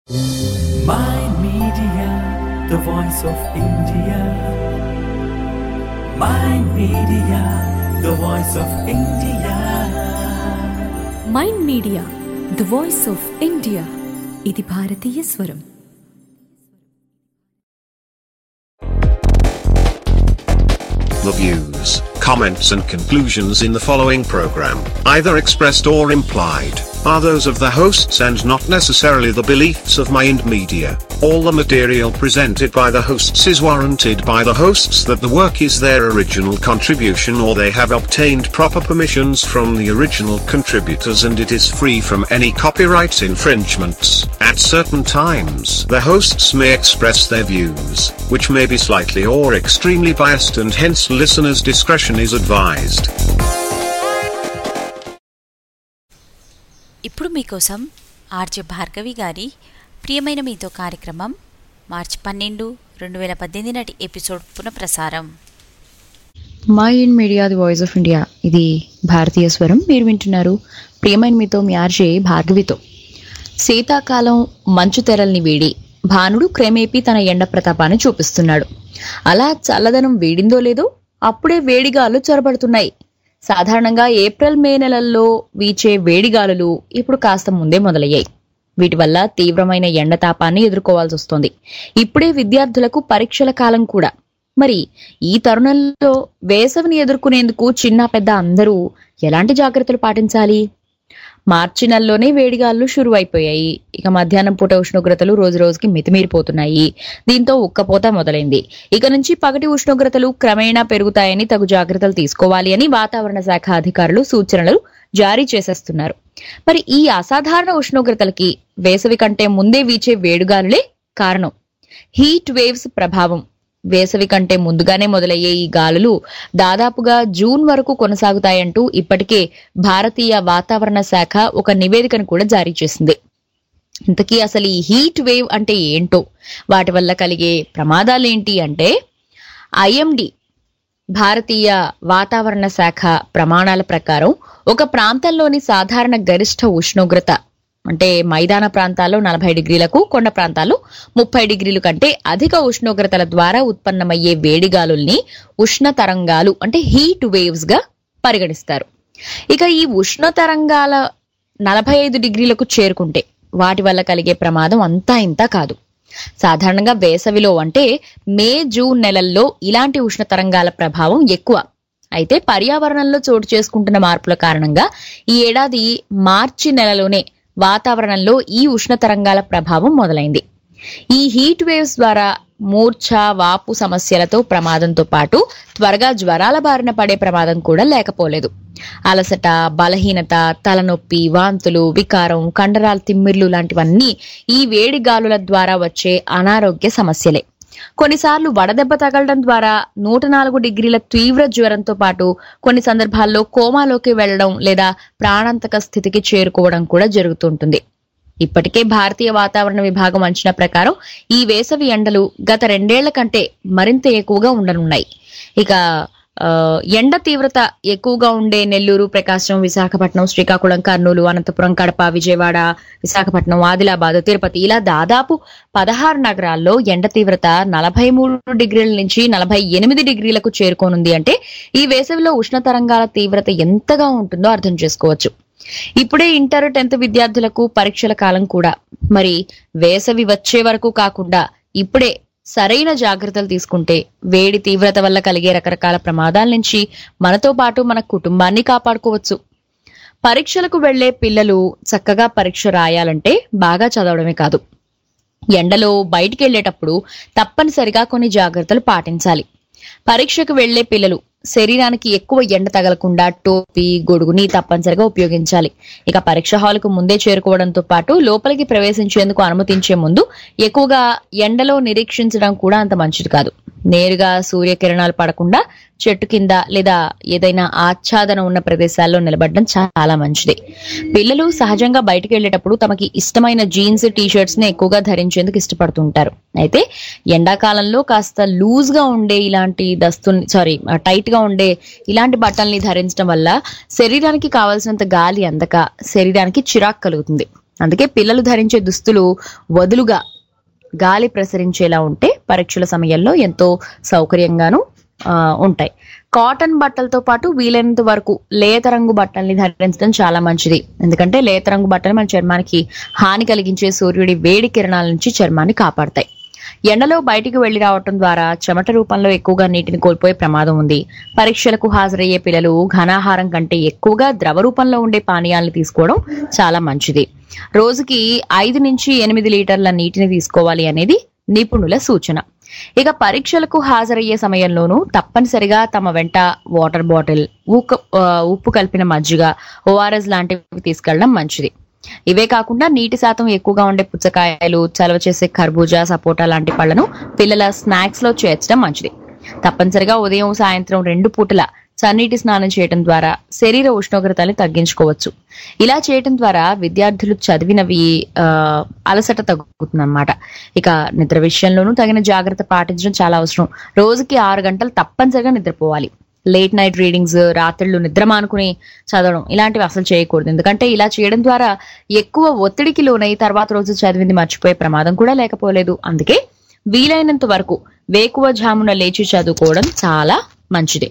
My Media, the voice of India. My Media, the voice of India. Mind media the voice of India ఇది భారతీయ స్వరం The views, comments, and conclusions in the following program, either expressed or implied, are those of the hosts and not necessarily the beliefs of Mind Media. All the material presented by the hosts is warranted by the hosts that the work is their original contribution or they have obtained proper permissions from the original contributors and it is free from any copyright infringements. At certain times, the hosts may express their views, which may be slightly or extremely biased and hence listeners' discretion is advised. ఇప్పుడు మీకోసం RJ Bhargavi గారి ప్రియమైన మీతో కార్యక్రమం మార్చి పన్నెండు రెండు వేల పద్దెనిమిది నాటి ఎపిసోడ్ పునఃప్రసారం my in media the voice of India ఇది భారతీయ స్వరం మీరు వింటున్నారు ప్రియమైన మీతో మీ ఆర్జే భార్గవితో శీతాకాలం మంచు తెరల్ని వీడి భానుడు క్రమేపీ తన ఎండ ప్రతాపాన్ని చూపిస్తున్నాడు అలా చల్లదనం వేడిందో లేదో అప్పుడే వేడిగాలు చొరబడుతున్నాయి సాధారణంగా ఏప్రిల్ మే నెలల్లో వీచే వేడిగాలులు ఇప్పుడు కాస్త ముందే మొదలయ్యాయి వీటి వల్ల తీవ్రమైన ఎండ తాపాన్ని ఎదుర్కోవాల్సి వస్తోంది ఇప్పుడే విద్యార్థులకు పరీక్షల కాలం కూడా మరి ఈ తరుణంలో వేసవిని ఎదుర్కొనేందుకు చిన్న పెద్ద అందరూ ఎలాంటి జాగ్రత్తలు పాటించాలి మార్చి నెలలోనే వేడిగాళ్ళు షురువైపోయాయి ఇక మధ్యాహ్నం పూట ఉష్ణోగ్రతలు రోజు రోజుకి మితిమీరిపోతున్నాయి దీంతో ఉక్కపోత మొదలైంది ఇక నుంచి పగటి ఉష్ణోగ్రతలు క్రమేణా పెరుగుతాయని తగు జాగ్రత్తలు తీసుకోవాలి అని వాతావరణ శాఖ అధికారులు సూచనలు జారీ చేసేస్తున్నారు మరి ఈ అసాధారణ ఉష్ణోగ్రతలకి వేసవి కంటే ముందే వీచే వేడిగాలులే కారణం హీట్ వేవ్స్ ప్రభావం వేసవి కంటే ముందుగానే మొదలయ్యే ఈ గాలులు దాదాపుగా జూన్ వరకు కొనసాగుతాయంటూ ఇప్పటికే భారతీయ వాతావరణ శాఖ ఒక నివేదికను కూడా జారీ చేసింది ఇంతకీ అసలు ఈ హీట్ వేవ్ అంటే ఏంటో వాటి వల్ల కలిగే ప్రమాదాలేంటి అంటే ఐఎండి భారతీయ వాతావరణ శాఖ ప్రమాణాల ప్రకారం ఒక ప్రాంతంలోని సాధారణ గరిష్ట ఉష్ణోగ్రత అంటే మైదాన ప్రాంతాల్లో నలభై డిగ్రీలకు కొండ ప్రాంతాల్లో ముప్పై డిగ్రీలు కంటే అధిక ఉష్ణోగ్రతల ద్వారా ఉత్పన్నమయ్యే వేడిగాలుల్ని ఉష్ణ తరంగాలు అంటే హీట్ వేవ్స్ గా పరిగణిస్తారు ఇక ఈ ఉష్ణ తరంగాల నలభై ఐదు డిగ్రీలకు చేరుకుంటే వాటి వల్ల కలిగే ప్రమాదం అంతా ఇంతా కాదు సాధారణంగా వేసవిలో అంటే మే జూన్ నెలల్లో ఇలాంటి ఉష్ణ తరంగాల ప్రభావం ఎక్కువ అయితే పర్యావరణంలో చోటు చేసుకుంటున్న మార్పుల కారణంగా ఈ ఏడాది మార్చి నెలలోనే వాతావరణంలో ఈ ఉష్ణ తరంగాల ప్రభావం మొదలైంది ఈ హీట్ వేవ్స్ ద్వారా మూర్ఛ వాపు సమస్యలతో ప్రమాదంతో పాటు త్వరగా జ్వరాల బారిన పడే ప్రమాదం కూడా లేకపోలేదు అలసట బలహీనత తలనొప్పి వాంతులు వికారం కండరాల తిమ్మిర్లు లాంటివన్నీ ఈ వేడి గాలుల ద్వారా వచ్చే అనారోగ్య సమస్యలే కొన్నిసార్లు వడదెబ్బ తగలడం ద్వారా నూట నాలుగు డిగ్రీల తీవ్ర జ్వరంతో పాటు కొన్ని సందర్భాల్లో కోమాలోకి వెళ్లడం లేదా ప్రాణాంతక స్థితికి చేరుకోవడం కూడా జరుగుతుంటుంది ఇప్పటికే భారతీయ వాతావరణ విభాగం అంచనా ప్రకారం ఈ వేసవి ఎండలు గత రెండేళ్ల కంటే మరింత ఎక్కువగా ఉండనున్నాయి ఇక ఆ, ఎండ తీవ్రత ఎక్కువగా ఉండే నెల్లూరు ప్రకాశం విశాఖపట్నం శ్రీకాకుళం కర్నూలు అనంతపురం కడప విజయవాడ విశాఖపట్నం ఆదిలాబాద్ తిరుపతి ఇలా దాదాపు పదహారు నగరాల్లో ఎండ తీవ్రత నలభై మూడు డిగ్రీల నుంచి నలభై ఎనిమిది డిగ్రీలకు చేరుకోనుంది అంటే ఈ వేసవిలో ఉష్ణ తరంగాల తీవ్రత ఎంతగా ఉంటుందో అర్థం చేసుకోవచ్చు ఇప్పుడే ఇంటర్ టెన్త్ విద్యార్థులకు పరీక్షల కాలం కూడా మరి వేసవి వచ్చే వరకు కాకుండా ఇప్పుడే సరైన జాగ్రత్తలు తీసుకుంటే వేడి తీవ్రత వల్ల కలిగే రకరకాల ప్రమాదాల నుంచి మనతో పాటు మన కుటుంబాన్ని కాపాడుకోవచ్చు పరీక్షలకు వెళ్లే పిల్లలు చక్కగా పరీక్ష రాయాలంటే బాగా చదవడమే కాదు ఎండలో బయటికి వెళ్లేటప్పుడు తప్పనిసరిగా కొన్ని జాగ్రత్తలు పాటించాలి పరీక్షకు వెళ్లే పిల్లలు శరీరానికి ఎక్కువ ఎండ తగలకుండా టోపీ గొడుగుని తప్పనిసరిగా ఉపయోగించాలి ఇక పరీక్ష హాల్కు ముందే చేరుకోవడంతో పాటు లోపలికి ప్రవేశించేందుకు అనుమతించే ముందు ఎక్కువగా ఎండలో నిరీక్షించడం కూడా అంత మంచిది కాదు నేరుగా సూర్యకిరణాలు పడకుండా చెట్టు కింద లేదా ఏదైనా ఆచ్ఛాదన ఉన్న ప్రదేశాల్లో నిలబడడం చాలా మంచిది పిల్లలు సహజంగా బయటికి వెళ్ళేటప్పుడు తమకి ఇష్టమైన జీన్స్ టీ షర్ట్స్ ని ఎక్కువగా ధరించేందుకు ఇష్టపడుతుంటారు అయితే ఎండాకాలంలో కాస్త లూజ్ గా ఉండే ఇలాంటి దస్తు సారీ టైట్ గా ఉండే ఇలాంటి బట్టల్ని ధరించడం వల్ల శరీరానికి కావాల్సినంత గాలి అందక శరీరానికి చిరాకు కలుగుతుంది అందుకే పిల్లలు ధరించే దుస్తులు వదులుగా గాలి ప్రసరించేలా ఉంటే పరీక్షల సమయంలో ఎంతో సౌకర్యంగాను ఆ, ఉంటాయి కాటన్ బట్టలతో పాటు వీలైనంత వరకు లేత రంగు బట్టల్ని ధరించడం చాలా మంచిది ఎందుకంటే లేత రంగు బట్టలు మన చర్మానికి హాని కలిగించే సూర్యుడి వేడి కిరణాల నుంచి చర్మాన్ని కాపాడతాయి ఎండలో బయటికి వెళ్లి రావటం ద్వారా చెమట రూపంలో ఎక్కువగా నీటిని కోల్పోయే ప్రమాదం ఉంది పరీక్షలకు హాజరయ్యే పిల్లలు ఘనాహారం కంటే ఎక్కువగా ద్రవ రూపంలో ఉండే పానీయాలను తీసుకోవడం చాలా మంచిది రోజుకి ఐదు నుంచి ఎనిమిది లీటర్ల నీటిని తీసుకోవాలి అనేది నిపుణుల సూచన ఇక పరీక్షలకు హాజరయ్యే సమయంలోనూ తప్పనిసరిగా తమ వెంట వాటర్ బాటిల్ ఉప్పు ఆ, ఉప్పు కలిపిన మజ్జిగ ఓఆర్ఎస్ లాంటివి తీసుకెళ్లడం మంచిది ఇవే కాకుండా నీటి శాతం ఎక్కువగా ఉండే పుచ్చకాయలు చలవ చేసే కర్బూజా సపోటా లాంటి పళ్లను పిల్లల స్నాక్స్ లో చేర్చడం మంచిది తప్పనిసరిగా ఉదయం సాయంత్రం రెండు పూటల చన్నీటి స్నానం చేయడం ద్వారా శరీర ఉష్ణోగ్రతని తగ్గించుకోవచ్చు ఇలా చేయడం ద్వారా విద్యార్థులు చదివినవి ఆ, అలసట తగ్గుతుందన్నమాట ఇక నిద్ర విషయంలోనూ తగిన జాగ్రత్త పాటించడం చాలా అవసరం రోజుకి ఆరు గంటలు తప్పనిసరిగా నిద్రపోవాలి లేట్ నైట్ రీడింగ్స్ రాత్రిళ్ళు నిద్ర మానుకుని చదవడం ఇలాంటివి అసలు చేయకూడదు ఎందుకంటే ఇలా చేయడం ద్వారా ఎక్కువ ఒత్తిడికి లోనై తర్వాత రోజు చదివింది మర్చిపోయే ప్రమాదం కూడా లేకపోలేదు అందుకే వీలైనంత వరకు వేకువ జామున లేచి చదువుకోవడం చాలా మంచిది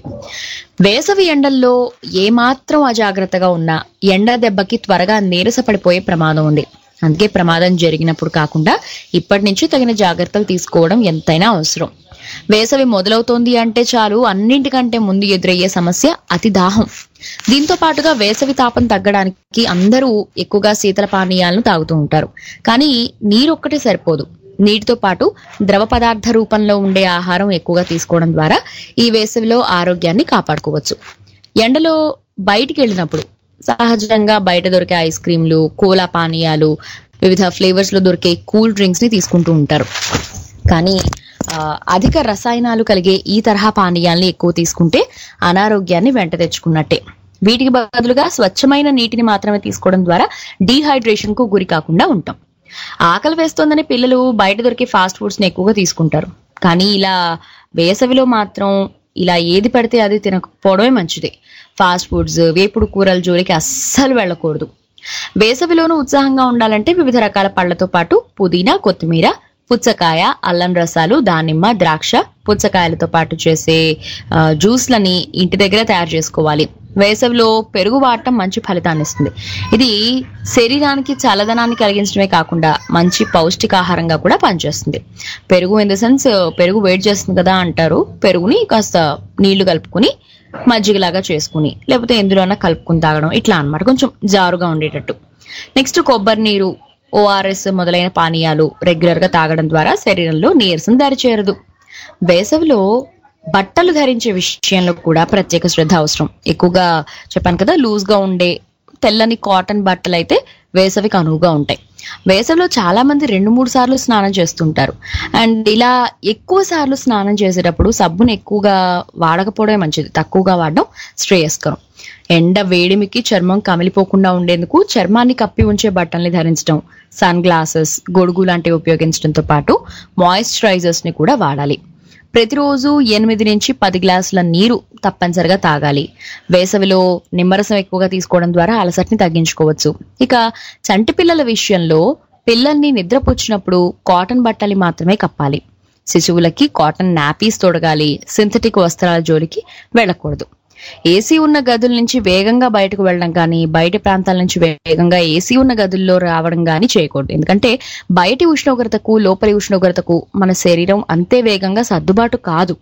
వేసవి ఎండల్లో ఏమాత్రం అజాగ్రత్తగా ఉన్నా ఎండ దెబ్బకి త్వరగా నీరస పడిపోయే ప్రమాదం ఉంది అందుకే ప్రమాదం జరిగినప్పుడు కాకుండా ఇప్పటి నుంచి తగిన జాగ్రత్తలు తీసుకోవడం ఎంతైనా అవసరం వేసవి మొదలవుతోంది అంటే చాలు అన్నింటికంటే ముందు ఎదురయ్యే సమస్య అతి దాహం దీంతో పాటుగా వేసవి తాపం తగ్గడానికి అందరూ ఎక్కువగా శీతల పానీయాలను తాగుతూ ఉంటారు కానీ నీరొక్కటే సరిపోదు నీటితో పాటు ద్రవ పదార్థ రూపంలో ఉండే ఆహారం ఎక్కువగా తీసుకోవడం ద్వారా ఈ వేసవిలో ఆరోగ్యాన్ని కాపాడుకోవచ్చు ఎండలో బయటికి వెళ్ళినప్పుడు సహజంగా బయట దొరికే ఐస్ క్రీంలు కోలా పానీయాలు వివిధ ఫ్లేవర్స్ లో దొరికే కూల్ డ్రింక్స్ ని తీసుకుంటూ ఉంటారు కానీ ఆ, అధిక రసాయనాలు కలిగే ఈ తరహా పానీయాల్ని ఎక్కువ తీసుకుంటే అనారోగ్యాన్ని వెంట తెచ్చుకున్నట్టే వీటికి బదులుగా స్వచ్ఛమైన నీటిని మాత్రమే తీసుకోవడం ద్వారా డీహైడ్రేషన్ కు గురి కాకుండా ఉంటాం ఆకలి వేస్తోందని పిల్లలు బయట దొరికే ఫాస్ట్ ఫుడ్స్ ని ఎక్కువగా తీసుకుంటారు కానీ ఇలా వేసవిలో మాత్రం ఇలా ఏది పడితే అది తినకపోవడమే మంచిది ఫాస్ట్ ఫుడ్స్ వేపుడు కూరల జోలికి అస్సలు వెళ్ళకూడదు వేసవిలోనూ ఉత్సాహంగా ఉండాలంటే వివిధ రకాల పళ్లతో పాటు పుదీనా కొత్తిమీర పుచ్చకాయ అల్లం రసాలు దానిమ్మ ద్రాక్ష పుచ్చకాయలతో పాటు చేసే ఆ, జ్యూస్లని ఇంటి దగ్గర తయారు చేసుకోవాలి వేసవిలో పెరుగు వాడటం మంచి ఫలితాన్ని ఇస్తుంది ఇది శరీరానికి చల్లదనాన్ని కలిగించడమే కాకుండా మంచి పౌష్టికాహారంగా కూడా పనిచేస్తుంది పెరుగు ఇన్ ద సెన్స్ పెరుగు వేడి చేస్తుంది కదా అంటారు పెరుగుని కాస్త నీళ్లు కలుపుకుని మజ్జిగలాగా చేసుకుని లేకపోతే ఎందులోనా కలుపుకుని తాగడం ఇట్లా అన్నమాట కొంచెం జారుగా ఉండేటట్టు నెక్స్ట్ కొబ్బరి నీరు ఓఆర్ఎస్ మొదలైన పానీయాలు రెగ్యులర్ గా తాగడం ద్వారా శరీరంలో నీరసం దరిచేరదు వేసవిలో బట్టలు ధరించే విషయంలో కూడా ప్రత్యేక శ్రద్ధ అవసరం ఎక్కువగా చెప్పాను కదా లూజ్ గా ఉండే తెల్లని కాటన్ బట్టలు అయితే వేసవికి అనువుగా ఉంటాయి వేసవిలో చాలా మంది రెండు మూడు సార్లు స్నానం చేస్తుంటారు అండ్ ఇలా ఎక్కువ సార్లు స్నానం చేసేటప్పుడు సబ్బును ఎక్కువగా వాడకపోవడమే మంచిది తక్కువగా వాడడం శ్రేయస్కరం ఎండ వేడిమికి చర్మం కమిలిపోకుండా ఉండేందుకు చర్మాన్ని కప్పి ఉంచే బట్టల్ని ధరించడం సన్ గ్లాసెస్ గొడుగు లాంటివి ఉపయోగించడంతో పాటు మాయిశ్చరైజర్స్ ని కూడా వాడాలి ప్రతిరోజు ఎనిమిది నుంచి పది గ్లాసుల నీరు తప్పనిసరిగా తాగాలి వేసవిలో నిమ్మరసం ఎక్కువగా తీసుకోవడం ద్వారా అలసటని తగ్గించుకోవచ్చు ఇక చంటి పిల్లల విషయంలో పిల్లల్ని నిద్రపుచ్చినప్పుడు కాటన్ బట్టలు మాత్రమే కప్పాలి శిశువులకి కాటన్ నాపీస్ తొడగాలి సింథటిక్ వస్త్రాల జోలికి వెళ్ళకూడదు ఏసీ ఉన్న గదుల నుంచి వేగంగా బయటకు వెళ్ళడం కానీ బయట ప్రాంతాల నుంచి వేగంగా ఏసీ ఉన్న గదుల్లో రావడం కానీ చేయకూడదు ఎందుకంటే బయటి ఉష్ణోగ్రతకు లోపలి ఉష్ణోగ్రతకు మన శరీరం అంతే వేగంగా సర్దుబాటు కాదు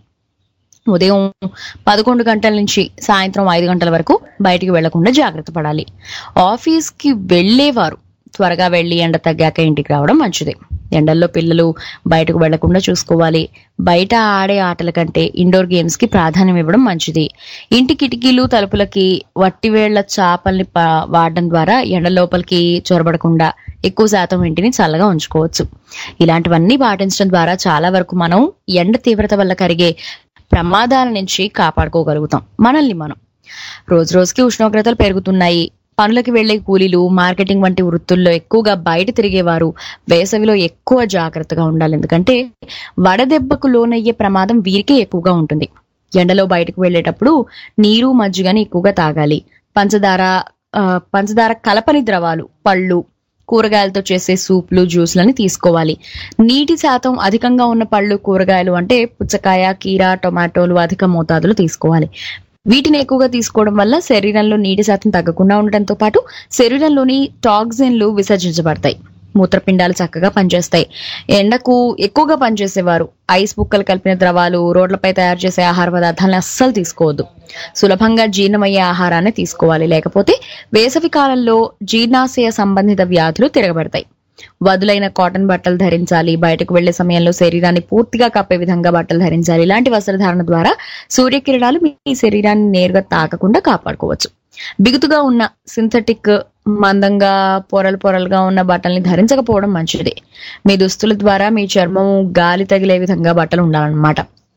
ఉదయం పదకొండు గంటల నుంచి సాయంత్రం ఐదు గంటల వరకు బయటికి వెళ్లకుండా జాగ్రత్త పడాలి ఆఫీస్కి వెళ్ళేవారు త్వరగా వెళ్ళి ఎండ తగ్గాక ఇంటికి రావడం మంచిది ఎండల్లో పిల్లలు బయటకు వెళ్లకుండా చూసుకోవాలి బయట ఆడే ఆటల కంటే ఇండోర్ గేమ్స్ కి ప్రాధాన్యం ఇవ్వడం మంచిది ఇంటి కిటికీలు తలుపులకి వట్టివేళ్ల చాపల్ని ప- వాడడం ద్వారా ఎండ లోపలికి చొరబడకుండా ఎక్కువ శాతం ఇంటిని చల్లగా ఉంచుకోవచ్చు ఇలాంటివన్నీ పాటించడం ద్వారా చాలా వరకు మనం ఎండ తీవ్రత వల్ల కరిగే ప్రమాదాల నుంచి కాపాడుకోగలుగుతాం మనల్ని మనం రోజు రోజుకి ఉష్ణోగ్రతలు పెరుగుతున్నాయి పనులకు వెళ్లే కూలీలు మార్కెటింగ్ వంటి వృత్తుల్లో ఎక్కువగా బయట తిరిగేవారు వేసవిలో ఎక్కువ జాగ్రత్తగా ఉండాలి ఎందుకంటే వడదెబ్బకు లోనయ్యే ప్రమాదం వీరికే ఎక్కువగా ఉంటుంది ఎండలో బయటకు వెళ్ళేటప్పుడు నీరు మజ్జిగని ఎక్కువగా తాగాలి పంచదార ఆ, పంచదార కలపని ద్రవాలు పళ్ళు కూరగాయలతో చేసే సూప్లు జ్యూస్లని తీసుకోవాలి నీటి శాతం అధికంగా ఉన్న పళ్ళు కూరగాయలు అంటే పుచ్చకాయ కీర టొమాటోలు అధిక మోతాదులో తీసుకోవాలి వీటిని ఎక్కువగా తీసుకోవడం వల్ల శరీరంలో నీటి శాతం తగ్గకుండా ఉండటంతో పాటు శరీరంలోని టాక్సిన్లు విసర్జించబడతాయి మూత్రపిండాలు చక్కగా పనిచేస్తాయి ఎండకు ఎక్కువగా పనిచేసేవారు ఐస్ బుక్కలు కలిపిన ద్రవాలు రోడ్లపై తయారు చేసే ఆహార పదార్థాలను అస్సలు తీసుకోవద్దు సులభంగా జీర్ణమయ్యే ఆహారాన్ని తీసుకోవాలి లేకపోతే వేసవి కాలంలో జీర్ణాశయ సంబంధిత వ్యాధులు తిరగబడతాయి వదులైన కాటన్ బట్టలు ధరించాలి బయటకు వెళ్లే సమయంలో శరీరాన్ని పూర్తిగా కప్పే విధంగా బట్టలు ధరించాలి ఇలాంటి వస్త్రధారణ ద్వారా సూర్యకిరణాలు మీ శరీరాన్ని నేరుగా తాకకుండా కాపాడుకోవచ్చు బిగుతుగా ఉన్న సింథటిక్ మందంగా పొరలు పొరలుగా ఉన్న బట్టల్ని ధరించకపోవడం మంచిది మీ దుస్తుల ద్వారా మీ చర్మం గాలి తగిలే విధంగా బట్టలు ఉండాలన్నమాట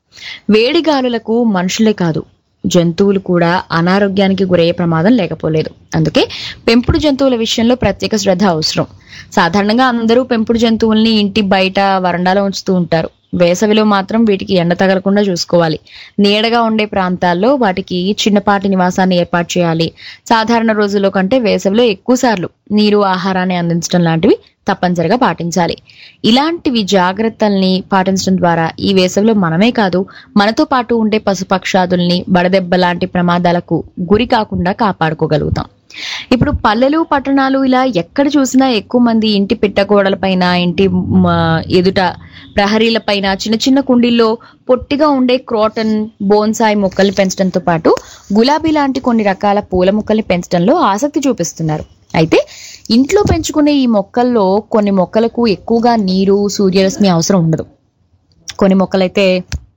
వేడి గాలులకు మనుషులే కాదు జంతువులు కూడా అనారోగ్యానికి గురయ్యే ప్రమాదం లేకపోలేదు అందుకే పెంపుడు జంతువుల విషయంలో ప్రత్యేక శ్రద్ధ అవసరం సాధారణంగా అందరూ పెంపుడు జంతువుల్ని ఇంటి బయట వరండాలో ఉంచుతూ ఉంటారు వేసవిలో మాత్రం వీటికి ఎండ తగలకుండా చూసుకోవాలి నీడగా ఉండే ప్రాంతాల్లో వాటికి చిన్నపాటి నివాసాన్ని ఏర్పాటు చేయాలి సాధారణ రోజుల్లో కంటే వేసవిలో ఎక్కువ సార్లు నీరు ఆహారాన్ని అందించడం లాంటివి తప్పనిసరిగా పాటించాలి ఇలాంటివి జాగ్రత్తల్ని పాటించడం ద్వారా ఈ వేసవిలో మనమే కాదు మనతో పాటు ఉండే పశుపక్షాదుల్ని బడదెబ్బ లాంటి ప్రమాదాలకు గురి కాకుండా కాపాడుకోగలుగుతాం ఇప్పుడు పల్లెలు పట్టణాలు ఇలా ఎక్కడ చూసినా ఎక్కువ మంది ఇంటి పిట్టగోడల పైన ఇంటి మ, ఎదుట ప్రహరీల పైన చిన్న చిన్న కుండీల్లో పొట్టిగా ఉండే క్రోటన్ బోన్సాయి మొక్కల్ని పెంచడంతో పాటు గులాబీ లాంటి కొన్ని రకాల పూల మొక్కల్ని పెంచడంలో ఆసక్తి చూపిస్తున్నారు అయితే ఇంట్లో పెంచుకునే ఈ మొక్కల్లో కొన్ని మొక్కలకు ఎక్కువగా నీరు సూర్యరశ్మి అవసరం ఉండదు కొన్ని మొక్కలైతే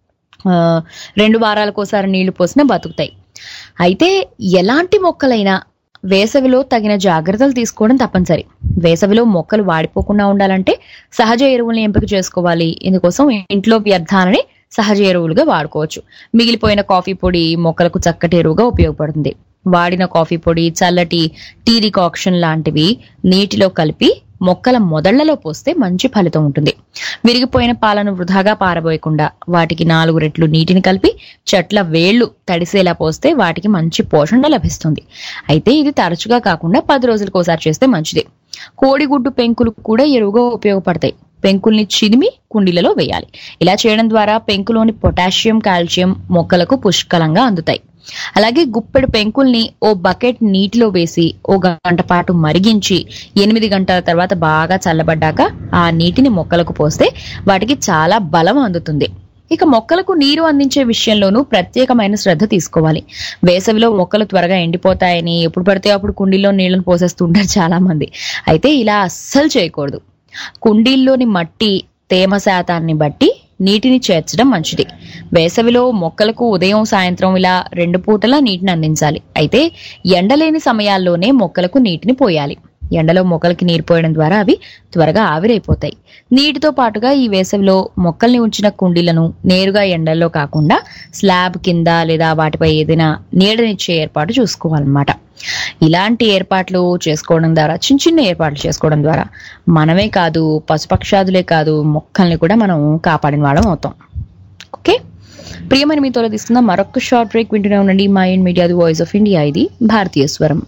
ఆ, రెండు వారాలకోసారి నీళ్లు పోసినా బతుకుతాయి అయితే ఎలాంటి మొక్కలైనా వేసవిలో తగిన జాగ్రత్తలు తీసుకోవడం తప్పనిసరి వేసవిలో మొక్కలు వాడిపోకుండా ఉండాలంటే సహజ ఎరువుల్ని ఎంపిక చేసుకోవాలి ఇందుకోసం ఇంట్లో వ్యర్థాలని సహజ ఎరువులుగా వాడుకోవచ్చు మిగిలిపోయిన కాఫీ పొడి మొక్కలకు చక్కటి ఎరువుగా ఉపయోగపడుతుంది వాడిన కాఫీ పొడి చల్లటి టీ డికాక్షన్ లాంటివి నీటిలో కలిపి మొక్కల మొదళ్లలో పోస్తే మంచి ఫలితం ఉంటుంది విరిగిపోయిన పాలను వృధాగా పారబోయకుండా వాటికి నాలుగు రెట్లు నీటిని కలిపి చెట్ల వేళ్లు తడిసేలా పోస్తే వాటికి మంచి పోషణ లభిస్తుంది అయితే ఇది తరచుగా కాకుండా పది రోజులకు ఒకసారి చేస్తే మంచిది కోడిగుడ్డు పెంకులు కూడా ఎరువుగా ఉపయోగపడతాయి పెంకుల్ని చిదిమి కుండీలలో వేయాలి ఇలా చేయడం ద్వారా పెంకులోని పొటాషియం కాల్షియం మొక్కలకు పుష్కలంగా అందుతాయి అలాగే గుప్పెడు పెంకుల్ని ఓ బకెట్ నీటిలో వేసి ఓ గంట పాటు మరిగించి ఎనిమిది గంటల తర్వాత బాగా చల్లబడ్డాక ఆ నీటిని మొక్కలకు పోస్తే వాటికి చాలా బలం అందుతుంది ఇక మొక్కలకు నీరు అందించే విషయంలోనూ ప్రత్యేకమైన శ్రద్ధ తీసుకోవాలి వేసవిలో మొక్కలు త్వరగా ఎండిపోతాయని ఎప్పుడు పడితే అప్పుడు కుండీలో నీళ్లను పోసేస్తుంటారు చాలా మంది అయితే ఇలా అస్సలు చేయకూడదు కుండీల్లోని మట్టి తేమ శాతాన్ని బట్టి నీటిని చేర్చడం మంచిది వేసవిలో మొక్కలకు ఉదయం సాయంత్రం ఇలా రెండు పూటలా నీటిని అందించాలి అయితే ఎండలేని సమయాల్లోనే మొక్కలకు నీటిని పోయాలి ఎండలో మొక్కలకి నీరు పోయడం ద్వారా అవి త్వరగా ఆవిరైపోతాయి నీటితో పాటుగా ఈ వేసవిలో మొక్కల్ని ఉంచిన కుండీలను నేరుగా ఎండల్లో కాకుండా స్లాబ్ కింద లేదా వాటిపై ఏదైనా నీడనిచ్చే ఏర్పాటు చూసుకోవాలన్నమాట ఇలాంటి ఏర్పాట్లు చేసుకోవడం ద్వారా చిన్న చిన్న ఏర్పాట్లు చేసుకోవడం ద్వారా మనమే కాదు పశుపక్షాదులే కాదు మొక్కల్ని కూడా మనం కాపాడిన వాళ్ళం అవుతాం ఓకే ప్రియమైన మీతో తీసుకున్న మరొక షార్ట్ బ్రేక్ వింటూనే ఉండండి my ind media the voice of India ఇది భారతీయ స్వరం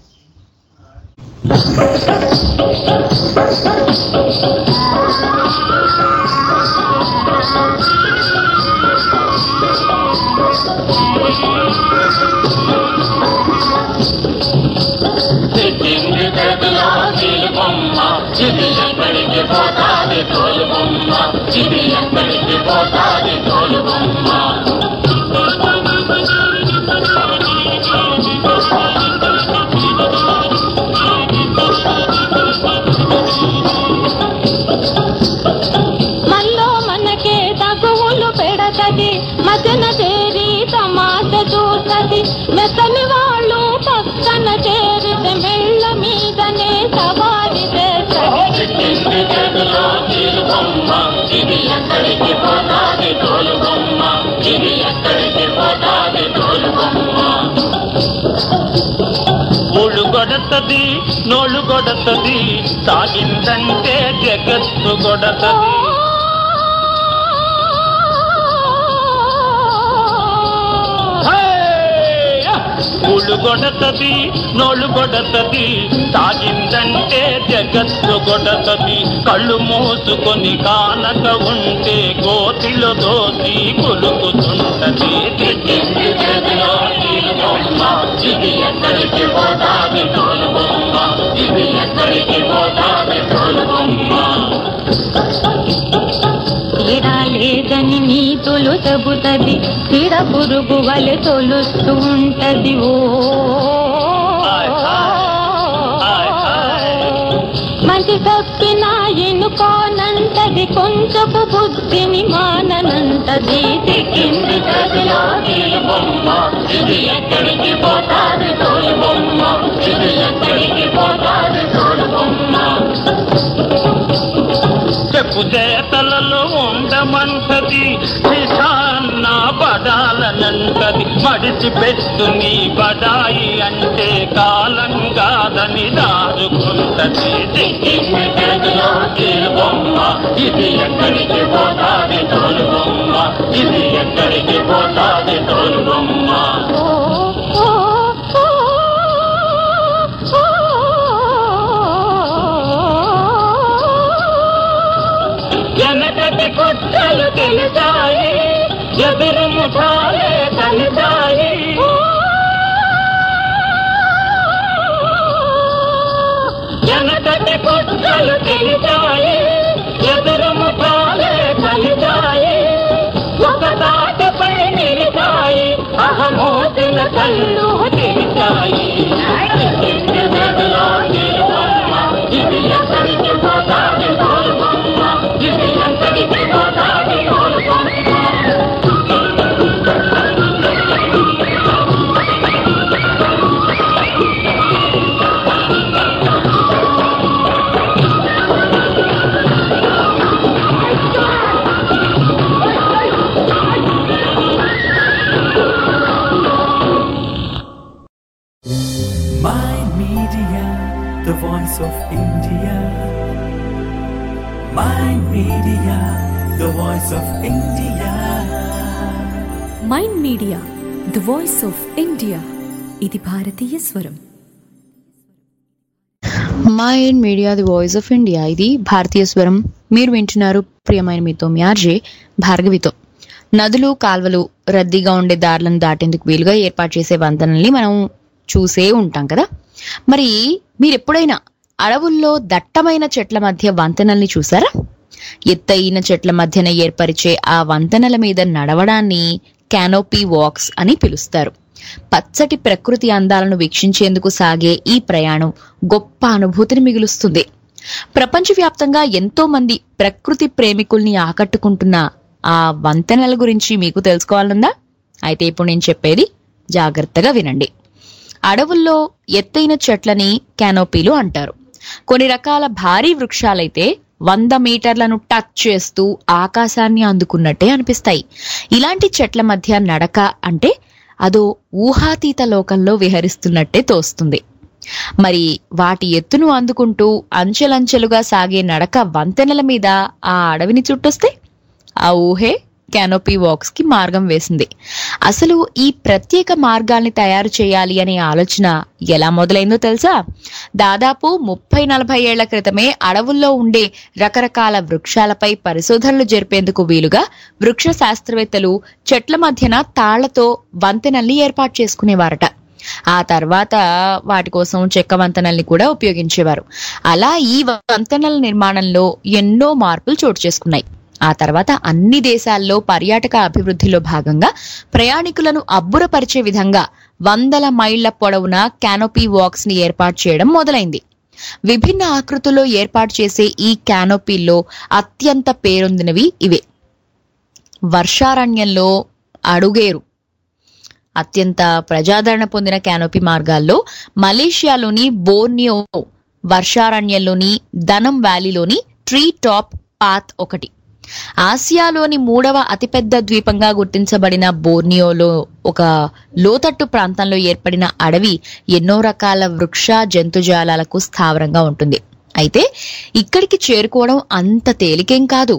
చిట్టింది చేతిలో చీలు బొమ్మ ఇది ఎక్కడికి పోతాది తోలు బొమ్మ ఇది ఎక్కడికి పోతాది తోలు బొమ్మ మల్లో మనకే తగువులు పెడతది మదన చేరి తమాష చూసది మెత్తని వాళ్ళు పక్కన చేరితే మెళ్ళ మీదనే సవారి చేసది చిట్టింది చేతిలో చీలు బొమ్మ ఇది ఎక్కడికి పోతాది తోలు బొమ్మ ఇది ఎక్కడికి పోతాది తోలు బొమ్మ ముళ్ళు కొడతది నోళ్ళు కొడతది తాగిందంటే జగత్తు కొడతది హేయ్! ఊళ్ళు కొడతది నోళ్ళు కొడతది తాగిందంటే జగత్తు కొడతది కళ్ళు మూసుకొని కానక ఉంటే గోతిలో దోసి కొలుకుతుంటది దిక్కింది చేతిలో నీళ్ళు బొమ్మ ఇది ఎక్కడికి పోతాది తోలు బొమ్మ ఇది ఎక్కడికి పోతాది తోలు బొమ్మ తేడా లేదని నీతులు చెబుతది పిడ పురుగు వలె తొలుస్తూ ఉంటది ఓ హాయ్, హాయ్, హాయ్. మంచి తప్పినా ఎన్నుకోనంటది కొంచెపు బుద్ధిని మాననంటది దిక్కింది చేతిలో నీళ్ళు బొమ్మ ఇది ఎక్కడికి పోతాది తోలు బొమ్మ ఇది ఎక్కడికి పోతాది తోలు బొమ్మ చెప్పు చేతలలో ఉండమంటది నిషాన్న బడాలనంటది మడిచి పెట్టు నీ బడాయి అంటే కాలం కాదని దారుకుంటది దిక్కింది చేతిలో నీళ్ళు బొమ్మ ఇది ఎక్కడికి పోతాది తోలు బొమ్మ ఇది ఎక్కడికి పోతాది తోలు బొమ్మ ఓ, ఓ, ఓ, వెనకటి కుట్రలు తెలిసాయి ఎదురు ముఠాలే కలిసాయి వెనకటి కుట్రలు తెలిసాయి ఎదురు ముఠాలే కలిసాయి ఒక తాటపై నిలిచాయి అహమోసిన కళ్ళు తెరిచాయి ఇది వెదలో నిలువమ్మ, ఇది ఎక్కడికి పోతాది తోలుబొమ్మ, ఇది ఎక్కడికి పోతాది తోలుబొమ్మ. My Media, the voice of India. My Media, the voice of India. Mind media the voice of India ఇది భారతీయ స్వరం మా ind media the voice of India ఇది భారతీయ స్వరం మీరు వింటున్నారు ప్రియమైన మీతో మీ ఆర్జే భార్గవితో నదులు కాల్వలు రద్దీగా ఉండే దారులను దాటేందుకు వీలుగా ఏర్పాటు చేసే వంతెనల్ని మనం చూసే ఉంటాం కదా మరి మీరు ఎప్పుడైనా అడవుల్లో దట్టమైన చెట్ల మధ్య వంతెనల్ని చూసారా ఎత్తైన చెట్ల మధ్యన ఏర్పరిచే ఆ వంతెనల మీద నడవడాన్ని క్యానోపీ వాక్స్ అని పిలుస్తారు పచ్చటి ప్రకృతి అందాలను వీక్షించేందుకు సాగే ఈ ప్రయాణం గొప్ప అనుభూతిని మిగులుస్తుంది ప్రపంచవ్యాప్తంగా ఎంతో మంది ప్రకృతి ప్రేమికుల్ని ఆకట్టుకుంటున్న ఆ వంతెనల గురించి మీకు తెలుసుకోవాలనుందా అయితే ఇప్పుడు నేను చెప్పేది జాగ్రత్తగా వినండి అడవుల్లో ఎత్తైన చెట్లని క్యానోపీలు అంటారు కొన్ని రకాల భారీ వృక్షాలైతే వంద మీటర్లను టచ్ చేస్తూ ఆకాశాన్ని అందుకున్నట్టే అనిపిస్తాయి ఇలాంటి చెట్ల మధ్య నడక అంటే అదో ఊహాతీత లోకంలో విహరిస్తున్నట్టే తోస్తుంది మరి వాటి ఎత్తును అందుకుంటూ అంచెలంచెలుగా సాగే నడక వంతెనల మీద ఆ అడవిని చుట్టొస్తే ఆ ఊహే క్యానోపీ వాక్స్ కి మార్గం వేసింది అసలు ఈ ప్రత్యేక మార్గాల్ని తయారు చేయాలి అనే ఆలోచన ఎలా మొదలైందో తెలుసా దాదాపు ముప్పై నలభై ఏళ్ల క్రితమే అడవుల్లో ఉండే రకరకాల వృక్షాలపై పరిశోధనలు జరిపేందుకు వీలుగా వృక్ష శాస్త్రవేత్తలు చెట్ల మధ్యన తాళ్లతో వంతెనల్ని ఏర్పాటు చేసుకునేవారట ఆ తర్వాత వాటి కోసం చెక్క వంతెనల్ని కూడా ఉపయోగించేవారు అలా ఈ వంతెనల నిర్మాణంలో ఎన్నో మార్పులు చోటు చేసుకున్నాయి ఆ తర్వాత అన్ని దేశాల్లో పర్యాటక అభివృద్ధిలో భాగంగా ప్రయాణికులను అబ్బురపరిచే విధంగా వందల మైళ్ల పొడవున క్యానోపీ వాక్స్ ని ఏర్పాటు చేయడం మొదలైంది విభిన్న ఆకృతుల్లో ఏర్పాటు చేసే ఈ క్యానోపీల్లో అత్యంత పేరొందినవి ఇవే వర్షారణ్యంలో అడుగేరు అత్యంత ప్రజాదరణ పొందిన క్యానోపీ మార్గాల్లో మలేషియాలోని బోర్నియో వర్షారణ్యంలోని ధనం వ్యాలీలోని ట్రీ టాప్ పాత్ ఒకటి ఆసియాలోని మూడవ అతిపెద్ద ద్వీపంగా గుర్తించబడిన బోర్నియోలో ఒక లోతట్టు ప్రాంతంలో ఏర్పడిన అడవి ఎన్నో రకాల వృక్ష జంతుజాలాలకు స్థావరంగా ఉంటుంది అయితే ఇక్కడికి చేరుకోవడం అంత తేలికేం కాదు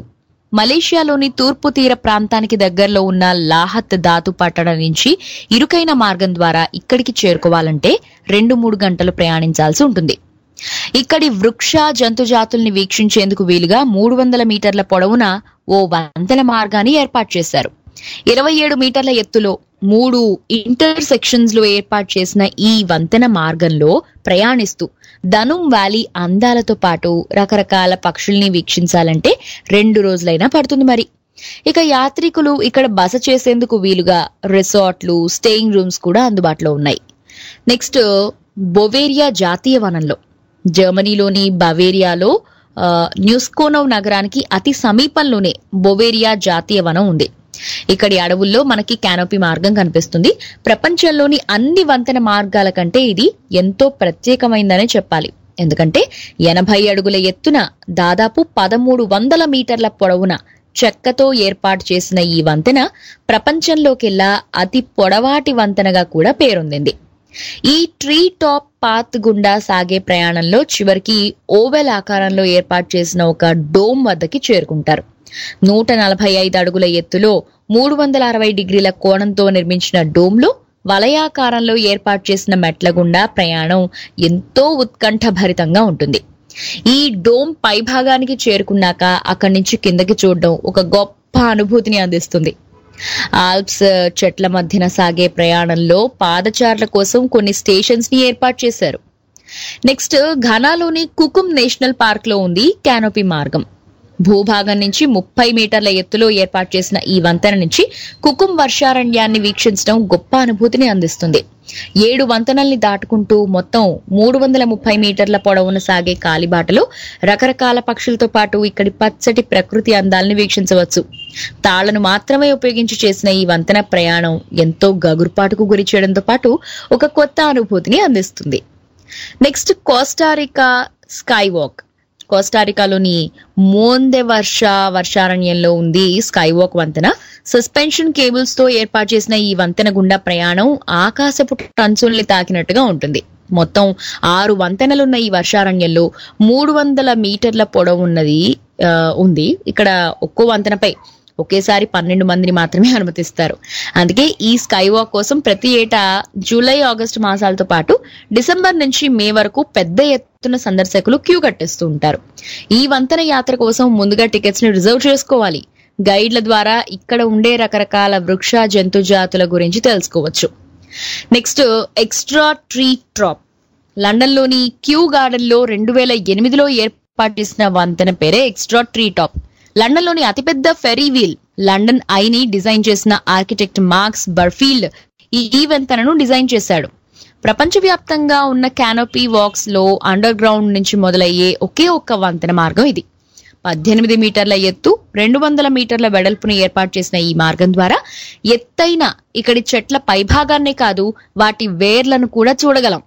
మలేషియాలోని తూర్పు తీర ప్రాంతానికి దగ్గరలో ఉన్న లాహత్ దాతు పట్టణం నుంచి ఇరుకైన మార్గం ద్వారా ఇక్కడికి చేరుకోవాలంటే రెండు మూడు గంటలు ప్రయాణించాల్సి ఉంటుంది ఇక్కడి వృక్ష జంతుజాతుల్ని వీక్షించేందుకు వీలుగా మూడు వందల మీటర్ల పొడవున ఓ వంతెన మార్గాన్ని ఏర్పాటు చేశారు ఇరవై ఏడు మీటర్ల ఎత్తులో మూడు ఇంటర్ సెక్షన్స్ లో ఏర్పాటు చేసిన ఈ వంతెన మార్గంలో ప్రయాణిస్తూ ధనుం వ్యాలీ అందాలతో పాటు రకరకాల పక్షుల్ని వీక్షించాలంటే రెండు రోజులైనా పడుతుంది మరి ఇక యాత్రికులు ఇక్కడ బస చేసేందుకు వీలుగా రిసార్ట్లు స్టేయింగ్ రూమ్స్ కూడా అందుబాటులో ఉన్నాయి నెక్స్ట్ బొవేరియా జాతీయ వనంలో జర్మనీలోని బవేరియాలో ఆ, న్యూస్కోనవ్ నగరానికి అతి సమీపంలోనే బొవేరియా జాతీయ వనం ఉంది ఇక్కడి అడవుల్లో మనకి కానోపీ మార్గం కనిపిస్తుంది ప్రపంచంలోని అన్ని వంతెన మార్గాల కంటే ఇది ఎంతో ప్రత్యేకమైందనే చెప్పాలి ఎందుకంటే ఎనభై అడుగుల ఎత్తున దాదాపు పదమూడు వందల మీటర్ల పొడవున చెక్కతో ఏర్పాటు చేసిన ఈ వంతెన ప్రపంచంలోకెల్లా అతి పొడవాటి వంతెనగా కూడా పేరొందింది ఈ ట్రీ టాప్ పాత్ గుండా సాగే ప్రయాణంలో చివరికి ఓవెల్ ఆకారంలో ఏర్పాటు చేసిన ఒక డోమ్ వద్దకి చేరుకుంటారు నూట నలభై ఐదు అడుగుల ఎత్తులో మూడు వందల అరవై డిగ్రీల కోణంతో నిర్మించిన డోమ్లో వలయాకారంలో ఏర్పాటు చేసిన మెట్ల గుండా ప్రయాణం ఎంతో ఉత్కంఠభరితంగా ఉంటుంది ఈ డోమ్ పైభాగానికి చేరుకున్నాక అక్కడి నుంచి కిందకి చూడడం ఒక గొప్ప అనుభూతిని అందిస్తుంది ఆల్ప్స్ చెట్ల మధ్యన సాగే ప్రయాణంలో పాదచారుల కోసం కొన్ని స్టేషన్స్ ని ఏర్పాటు చేశారు నెక్స్ట్ ఘనాలోని కుకుమ్ నేషనల్ పార్క్ లో ఉంది కానోపీ మార్గం భూభాగం నుంచి ముప్పై మీటర్ల ఎత్తులో ఏర్పాటు చేసిన ఈ వంతెన నుంచి కుకుమ్ వర్షారణ్యాన్ని వీక్షించడం గొప్ప అనుభూతిని అందిస్తుంది ఏడు వంతెనల్ని దాటుకుంటూ మొత్తం మూడు వందల ముప్పై మీటర్ల పొడవున సాగే కాలిబాటలో రకరకాల పక్షులతో పాటు ఇక్కడి పచ్చటి ప్రకృతి అందాల్ని వీక్షించవచ్చు తాళ్లను మాత్రమే ఉపయోగించి చేసిన ఈ వంతెన ప్రయాణం ఎంతో గగురుపాటుకు గురి చేయడంతో పాటు ఒక కొత్త అనుభూతిని అందిస్తుంది నెక్స్ట్ కోస్టారికా స్కై వాక్ కోస్టారికాలోని మోందె వర్ష వర్షారణ్యంలో ఉంది స్కై వాక్ వంతెన సస్పెన్షన్ కేబుల్స్ తో ఏర్పాటు చేసిన ఈ వంతెన గుండా ప్రయాణం ఆకాశపు టంచుల్ని తాకినట్టుగా ఉంటుంది మొత్తం ఆరు వంతెనలున్న ఈ వర్షారణ్యంలో మూడు వందల మీటర్ల పొడవు ఉన్నది ఆ, ఉంది ఇక్కడ ఒక్కో వంతెనపై ఒకేసారి పన్నెండు మందిని మాత్రమే అనుమతిస్తారు అందుకే ఈ స్కై వాక్ కోసం ప్రతి ఏటా జూలై ఆగస్టు మాసాలతో పాటు డిసెంబర్ నుంచి మే వరకు పెద్ద ఎత్తున సందర్శకులు క్యూ కట్టేస్తూ ఉంటారు ఈ వంతెన యాత్ర కోసం ముందుగా టికెట్స్ ని రిజర్వ్ చేసుకోవాలి గైడ్ల ద్వారా ఇక్కడ ఉండే రకరకాల వృక్ష జంతు జాతుల గురించి తెలుసుకోవచ్చు next Xstrata tree trap London లోని క్యూ గార్డెన్ లో రెండు వేల ఎనిమిదిలో ఏర్పాటు చేసిన వంతెన పేరే ఎక్స్ట్రా ట్రీ టాప్ లండన్ లోని అతిపెద్ద ఫెరీ వీల్ లండన్ ఐని డిజైన్ చేసిన ఆర్కిటెక్ట్ మార్క్స్ బర్ఫీల్డ్ ఈ ఈ వంతెనను డిజైన్ చేశాడు ప్రపంచవ్యాప్తంగా ఉన్న కానోపీ వాక్స్ లో అండర్ గ్రౌండ్ నుంచి మొదలయ్యే ఒకే ఒక్క వంతెన మార్గం ఇది పద్దెనిమిది మీటర్ల ఎత్తు రెండు వందల మీటర్ల వెడల్పును ఏర్పాటు చేసిన ఈ మార్గం ద్వారా ఎత్తైన ఇక్కడి చెట్ల పైభాగాన్నే కాదు వాటి వేర్లను కూడా చూడగలం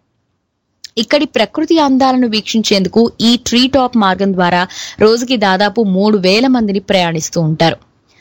ఇక్కడి ప్రకృతి అందాలను వీక్షించేందుకు ఈ ట్రీ టాప్ మార్గం ద్వారా రోజుకి దాదాపు మూడు వేల మందిని ప్రయాణిస్తూ ఉంటారు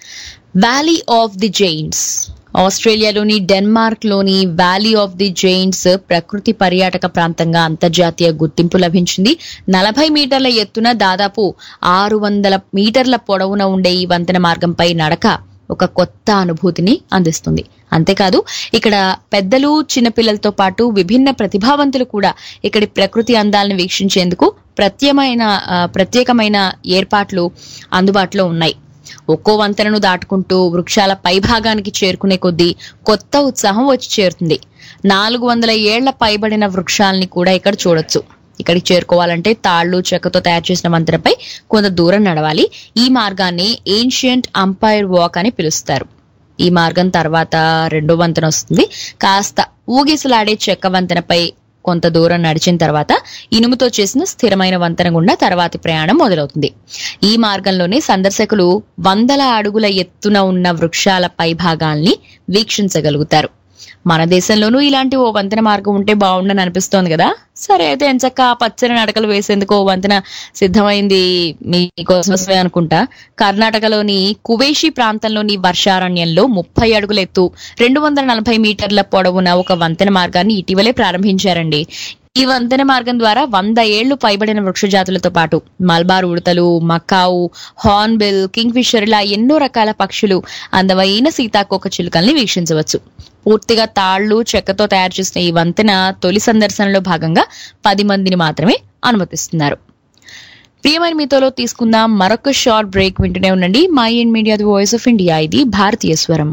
వ్యాలీ ఆఫ్ ది జైంట్స్ ఆస్ట్రేలియాలోని డెన్మార్క్ లోని వ్యాలీ ఆఫ్ ది జైంట్స్ ప్రకృతి పర్యాటక ప్రాంతంగా అంతర్జాతీయ గుర్తింపు లభించింది నలభై మీటర్ల ఎత్తున దాదాపు ఆరు వందల మీటర్ల పొడవున ఉండే ఈ వంతెన మార్గంపై నడక ఒక కొత్త అనుభూతిని అందిస్తుంది అంతేకాదు ఇక్కడ పెద్దలు చిన్నపిల్లలతో పాటు విభిన్న ప్రతిభావంతులు కూడా ఇక్కడి ప్రకృతి అందాలను వీక్షించేందుకు ప్రత్యేకమైన ఆ, ప్రత్యేకమైన ఏర్పాట్లు అందుబాటులో ఉన్నాయి ఒక్కో వంతెనను దాటుకుంటూ వృక్షాల పైభాగానికి చేరుకునే కొద్దీ కొత్త ఉత్సాహం వచ్చి చేరుతుంది నాలుగు వందల ఏళ్ల పైబడిన వృక్షాలని కూడా ఇక్కడ చూడొచ్చు ఇక్కడికి చేరుకోవాలంటే తాళ్లు చెక్కతో తయారు చేసిన వంతెనపై కొంత దూరం నడవాలి ఈ మార్గాన్ని ఏన్షియంట్ అంపైర్ వాక్ అని పిలుస్తారు ఈ మార్గం తర్వాత రెండో వంతెన వస్తుంది కాస్త ఊగిసలాడే చెక్క వంతెనపై కొంత దూరం నడిచిన తర్వాత ఇనుముతో చేసిన స్థిరమైన వంతెన గుండా తర్వాతి ప్రయాణం మొదలవుతుంది ఈ మార్గంలోనే సందర్శకులు వందల అడుగుల ఎత్తున ఉన్న వృక్షాల పై భాగాల్ని వీక్షించగలుగుతారు మన దేశంలోనూ ఇలాంటి ఓ వంతెన మార్గం ఉంటే బాగుండని అనిపిస్తోంది కదా సరే అయితే ఎంచక్క ఆ పచ్చని నడకలు వేసేందుకు ఓ వంతెన సిద్ధమైంది మీకోసమే అనుకుంటా కర్ణాటకలోని కువేషి ప్రాంతంలోని వర్షారణ్యంలో ముప్పై అడుగుల ఎత్తు రెండు వందల నలభై మీటర్ల పొడవున ఒక వంతెన మార్గాన్ని ఇటీవలే ప్రారంభించారండి ఈ వంతెన మార్గం ద్వారా వంద ఏళ్లు పైబడిన వృక్ష జాతులతో పాటు మల్బార్ ఉడతలు మకావు హార్న్బిల్ కింగ్ ఫిషర్ ఇలా ఎన్నో రకాల పక్షులు అందమైన సీతాకోక చిలుకల్ని వీక్షించవచ్చు పూర్తిగా తాళ్లు చెక్కతో తయారు చేసిన ఈ వంతెన తొలి సందర్శనలో భాగంగా పది మందిని మాత్రమే అనుమతిస్తున్నారు ప్రియమైన మీతోలో తీసుకుందాం మరొక షార్ట్ బ్రేక్ వింటూనే ఉండండి my and media the voice of India ఇది భారతీయ స్వరం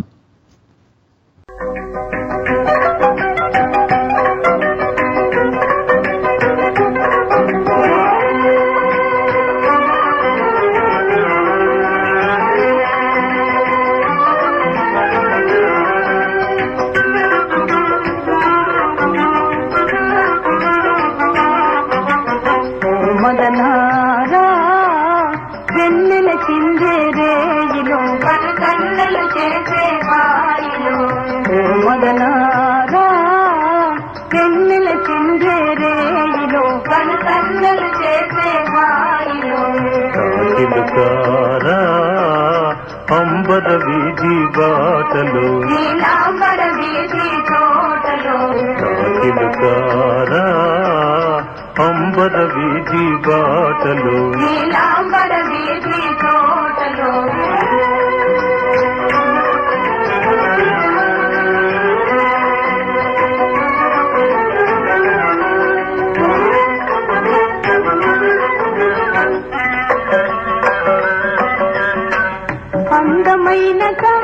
మదనారా వెన్నెల చిందే రేయిలో కన్నలు చేసే హాయిలో మదనారా వెన్నెల చిందే రేయిలో కన్నలు చేసే హాయిలో చిలుకారా అంబర వీధి బాటలో నీలాంబర వీధి తోటలో చిలుకారా అంబర వీధి బాటలో నీలాంబర వీధి తోటలో అందమైన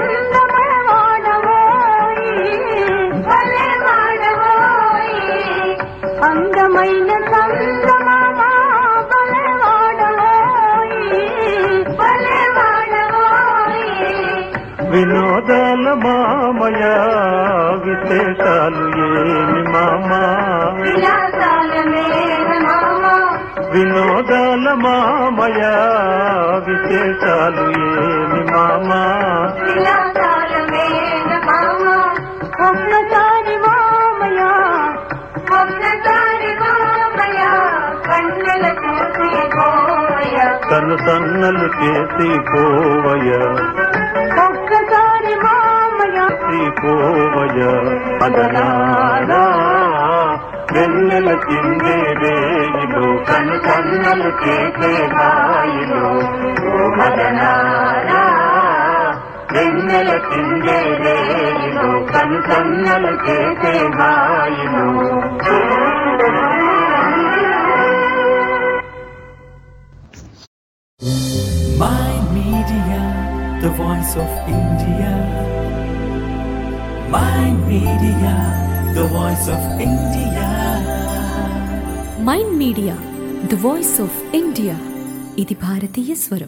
కందమవాడవోయి భలే వాడవోయి అందమైన కందమామా భలే వాడవోయి భలే వాడవోయి వినోదాల మామయ విశేషాలు ఏమి మామా విలాసాల మేర మామా వినోదాల మామయ విశేషాలు ఏమి మామా విలాసాల మేర మామా ఒక్కసారి మామయ ఒక్కసారి మామయ కన్నెల చూసి పోయ కను సన్నలు చేసి పోవయ ఒక్కసారి మామయ పోవయ అదనారా వెన్నెల చిందే రేయిలో కను సన్నలు చేసే హాయిలో మదనారా వెన్నెల చిందే రేయిలో కను సన్నలు చేసే హాయిలో My Media, the voice of India. My Media, the voice of India. Mind media the voice of India ఇది భారతీయ స్వరం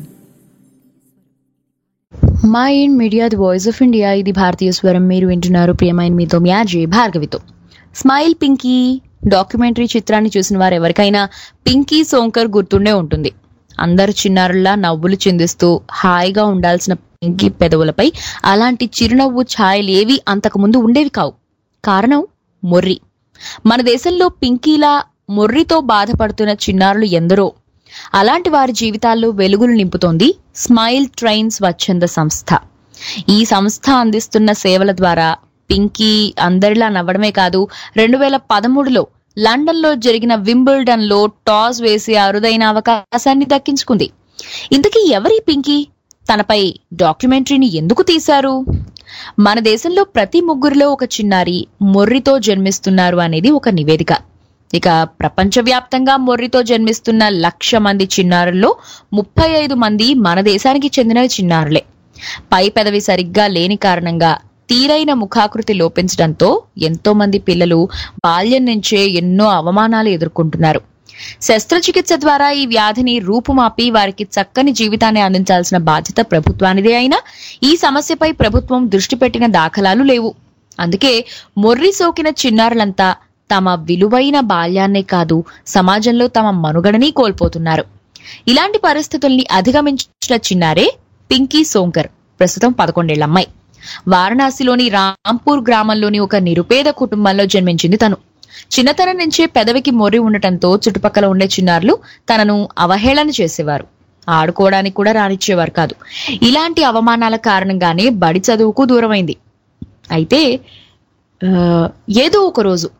మా ind media the voice of India ఇది భారతీయ స్వరం మీరు వింటున్నారు ప్రియమైన మీతో మ్యాజే భార్గవితో స్మైల్ పింకీ డాక్యుమెంటరీ చిత్రాన్ని చూసిన వారు ఎవరికైనా పింకీ సోంకర్ గుర్తుండే ఉంటుంది అందరు చిన్నారుల్లా నవ్వులు చిందిస్తూ హాయిగా ఉండాల్సిన పింకీ పెదవులపై అలాంటి చిరునవ్వు ఛాయలు ఏవి అంతకుముందు ఉండేవి కావు కారణం మొర్రి మన దేశంలో పింకీలా మొర్రితో బాధపడుతున్న చిన్నారులు ఎందరో అలాంటి వారి జీవితాల్లో వెలుగులు నింపుతోంది స్మైల్ ట్రైన్ స్వచ్ఛంద సంస్థ ఈ సంస్థ అందిస్తున్న సేవల ద్వారా పింకీ అందరిలా నవ్వడమే కాదు రెండు వేల పదమూడులో లండన్ లో జరిగిన వింబుల్డన్ లో టాస్ వేసి అరుదైన అవకాశాన్ని దక్కించుకుంది ఇంతకీ ఎవరి పింకీ తనపై డాక్యుమెంటరీని ఎందుకు తీశారు మన దేశంలో ప్రతి ముగ్గురిలో ఒక చిన్నారి మొర్రితో జన్మిస్తున్నారు అనేది ఒక నివేదిక ఇక ప్రపంచవ్యాప్తంగా మొర్రితో జన్మిస్తున్న లక్ష మంది చిన్నారుల్లో ముప్పై ఐదు మంది మన దేశానికి చెందిన చిన్నారులే పై పెదవి సరిగ్గా లేని కారణంగా తీరైన ముఖాకృతి లోపించడంతో ఎంతో మంది పిల్లలు బాల్యం నుంచే ఎన్నో అవమానాలు ఎదుర్కొంటున్నారు శస్త్రచికిత్స ద్వారా ఈ వ్యాధిని రూపుమాపి వారికి చక్కని జీవితాన్ని అందించాల్సిన బాధ్యత ప్రభుత్వానిదే అయినా ఈ సమస్యపై ప్రభుత్వం దృష్టి పెట్టిన దాఖలాలు లేవు అందుకే మొర్రి సోకిన చిన్నారులంతా తమ విలువైన బాల్యాన్నే కాదు సమాజంలో తమ మనుగడని కోల్పోతున్నారు ఇలాంటి పరిస్థితుల్ని అధిగమించిన చిన్నారే పింకీ సోంకర్ ప్రస్తుతం పదకొండేళ్ల అమ్మాయి వారణాసిలోని రాంపూర్ గ్రామంలోని ఒక నిరుపేద కుటుంబంలో జన్మించింది తను చిన్నతనం నుంచే పెదవికి మొర్రి ఉండటంతో చుట్టుపక్కల ఉండే చిన్నారులు తనను అవహేళన చేసేవారు ఆడుకోవడానికి కూడా రానిచ్చేవారు కాదు ఇలాంటి అవమానాల కారణంగానే బడి చదువుకు దూరమైంది అయితే ఆ, ఏదో ఒక రోజు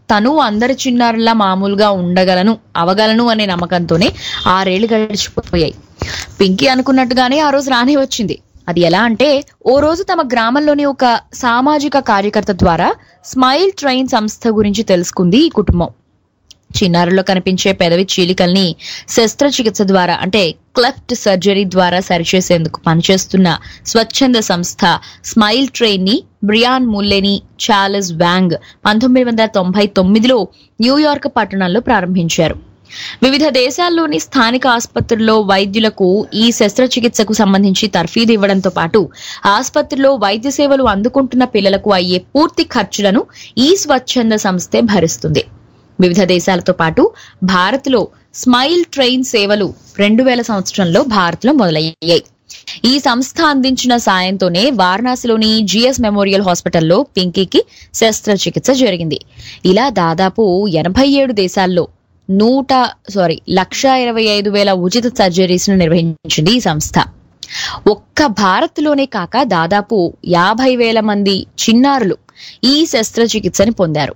తను అందరి చిన్నారులా మామూలుగా ఉండగలను అవగలను అనే నమ్మకంతోనే ఆరేళ్లు గడిచిపోయాయి పింకీ అనుకున్నట్టుగానే ఆ రోజు రానే వచ్చింది అది ఎలా అంటే ఓ రోజు తమ గ్రామంలోని ఒక సామాజిక కార్యకర్త ద్వారా స్మైల్ ట్రైన్ సంస్థ గురించి తెలుసుకుంది ఈ కుటుంబం చిన్నారుల్లో కనిపించే పెదవి చీలికల్ని శస్త్రచికిత్స ద్వారా అంటే క్లెఫ్ట్ సర్జరీ ద్వారా సరిచేసేందుకు పనిచేస్తున్న స్వచ్ఛంద సంస్థ స్మైల్ ట్రైన్ ని బ్రియాన్ ముల్లెని చార్లెస్ వ్యాంగ్ పంతొమ్మిది వందల తొంభై తొమ్మిదిలో న్యూయార్క్ పట్టణంలో ప్రారంభించారు వివిధ దేశాల్లోని స్థానిక ఆసుపత్రుల్లో వైద్యులకు ఈ శస్త్రచికిత్సకు సంబంధించి తర్ఫీదు ఇవ్వడంతో పాటు ఆసుపత్రిలో వైద్య సేవలు అందుకుంటున్న పిల్లలకు అయ్యే పూర్తి ఖర్చులను ఈ స్వచ్ఛంద సంస్థే భరిస్తుంది వివిధ దేశాలతో పాటు భారత్లో స్మైల్ ట్రైన్ సేవలు రెండు వేల సంవత్సరంలో భారత్లో మొదలయ్యాయి ఈ సంస్థ అందించిన సాయంతోనే వారణాసిలోని జిఎస్ మెమోరియల్ హాస్పిటల్లో పింకీకి శస్త్రచికిత్స జరిగింది ఇలా దాదాపు ఎనభై ఏడు దేశాల్లో నూట సారీ లక్ష ఇరవై ఐదు వేల ఉచిత సర్జరీస్ ను నిర్వహించింది ఈ సంస్థ ఒక్క భారత్లోనే కాక దాదాపు యాభై వేల మంది చిన్నారులు ఈ శస్త్రచికిత్సని పొందారు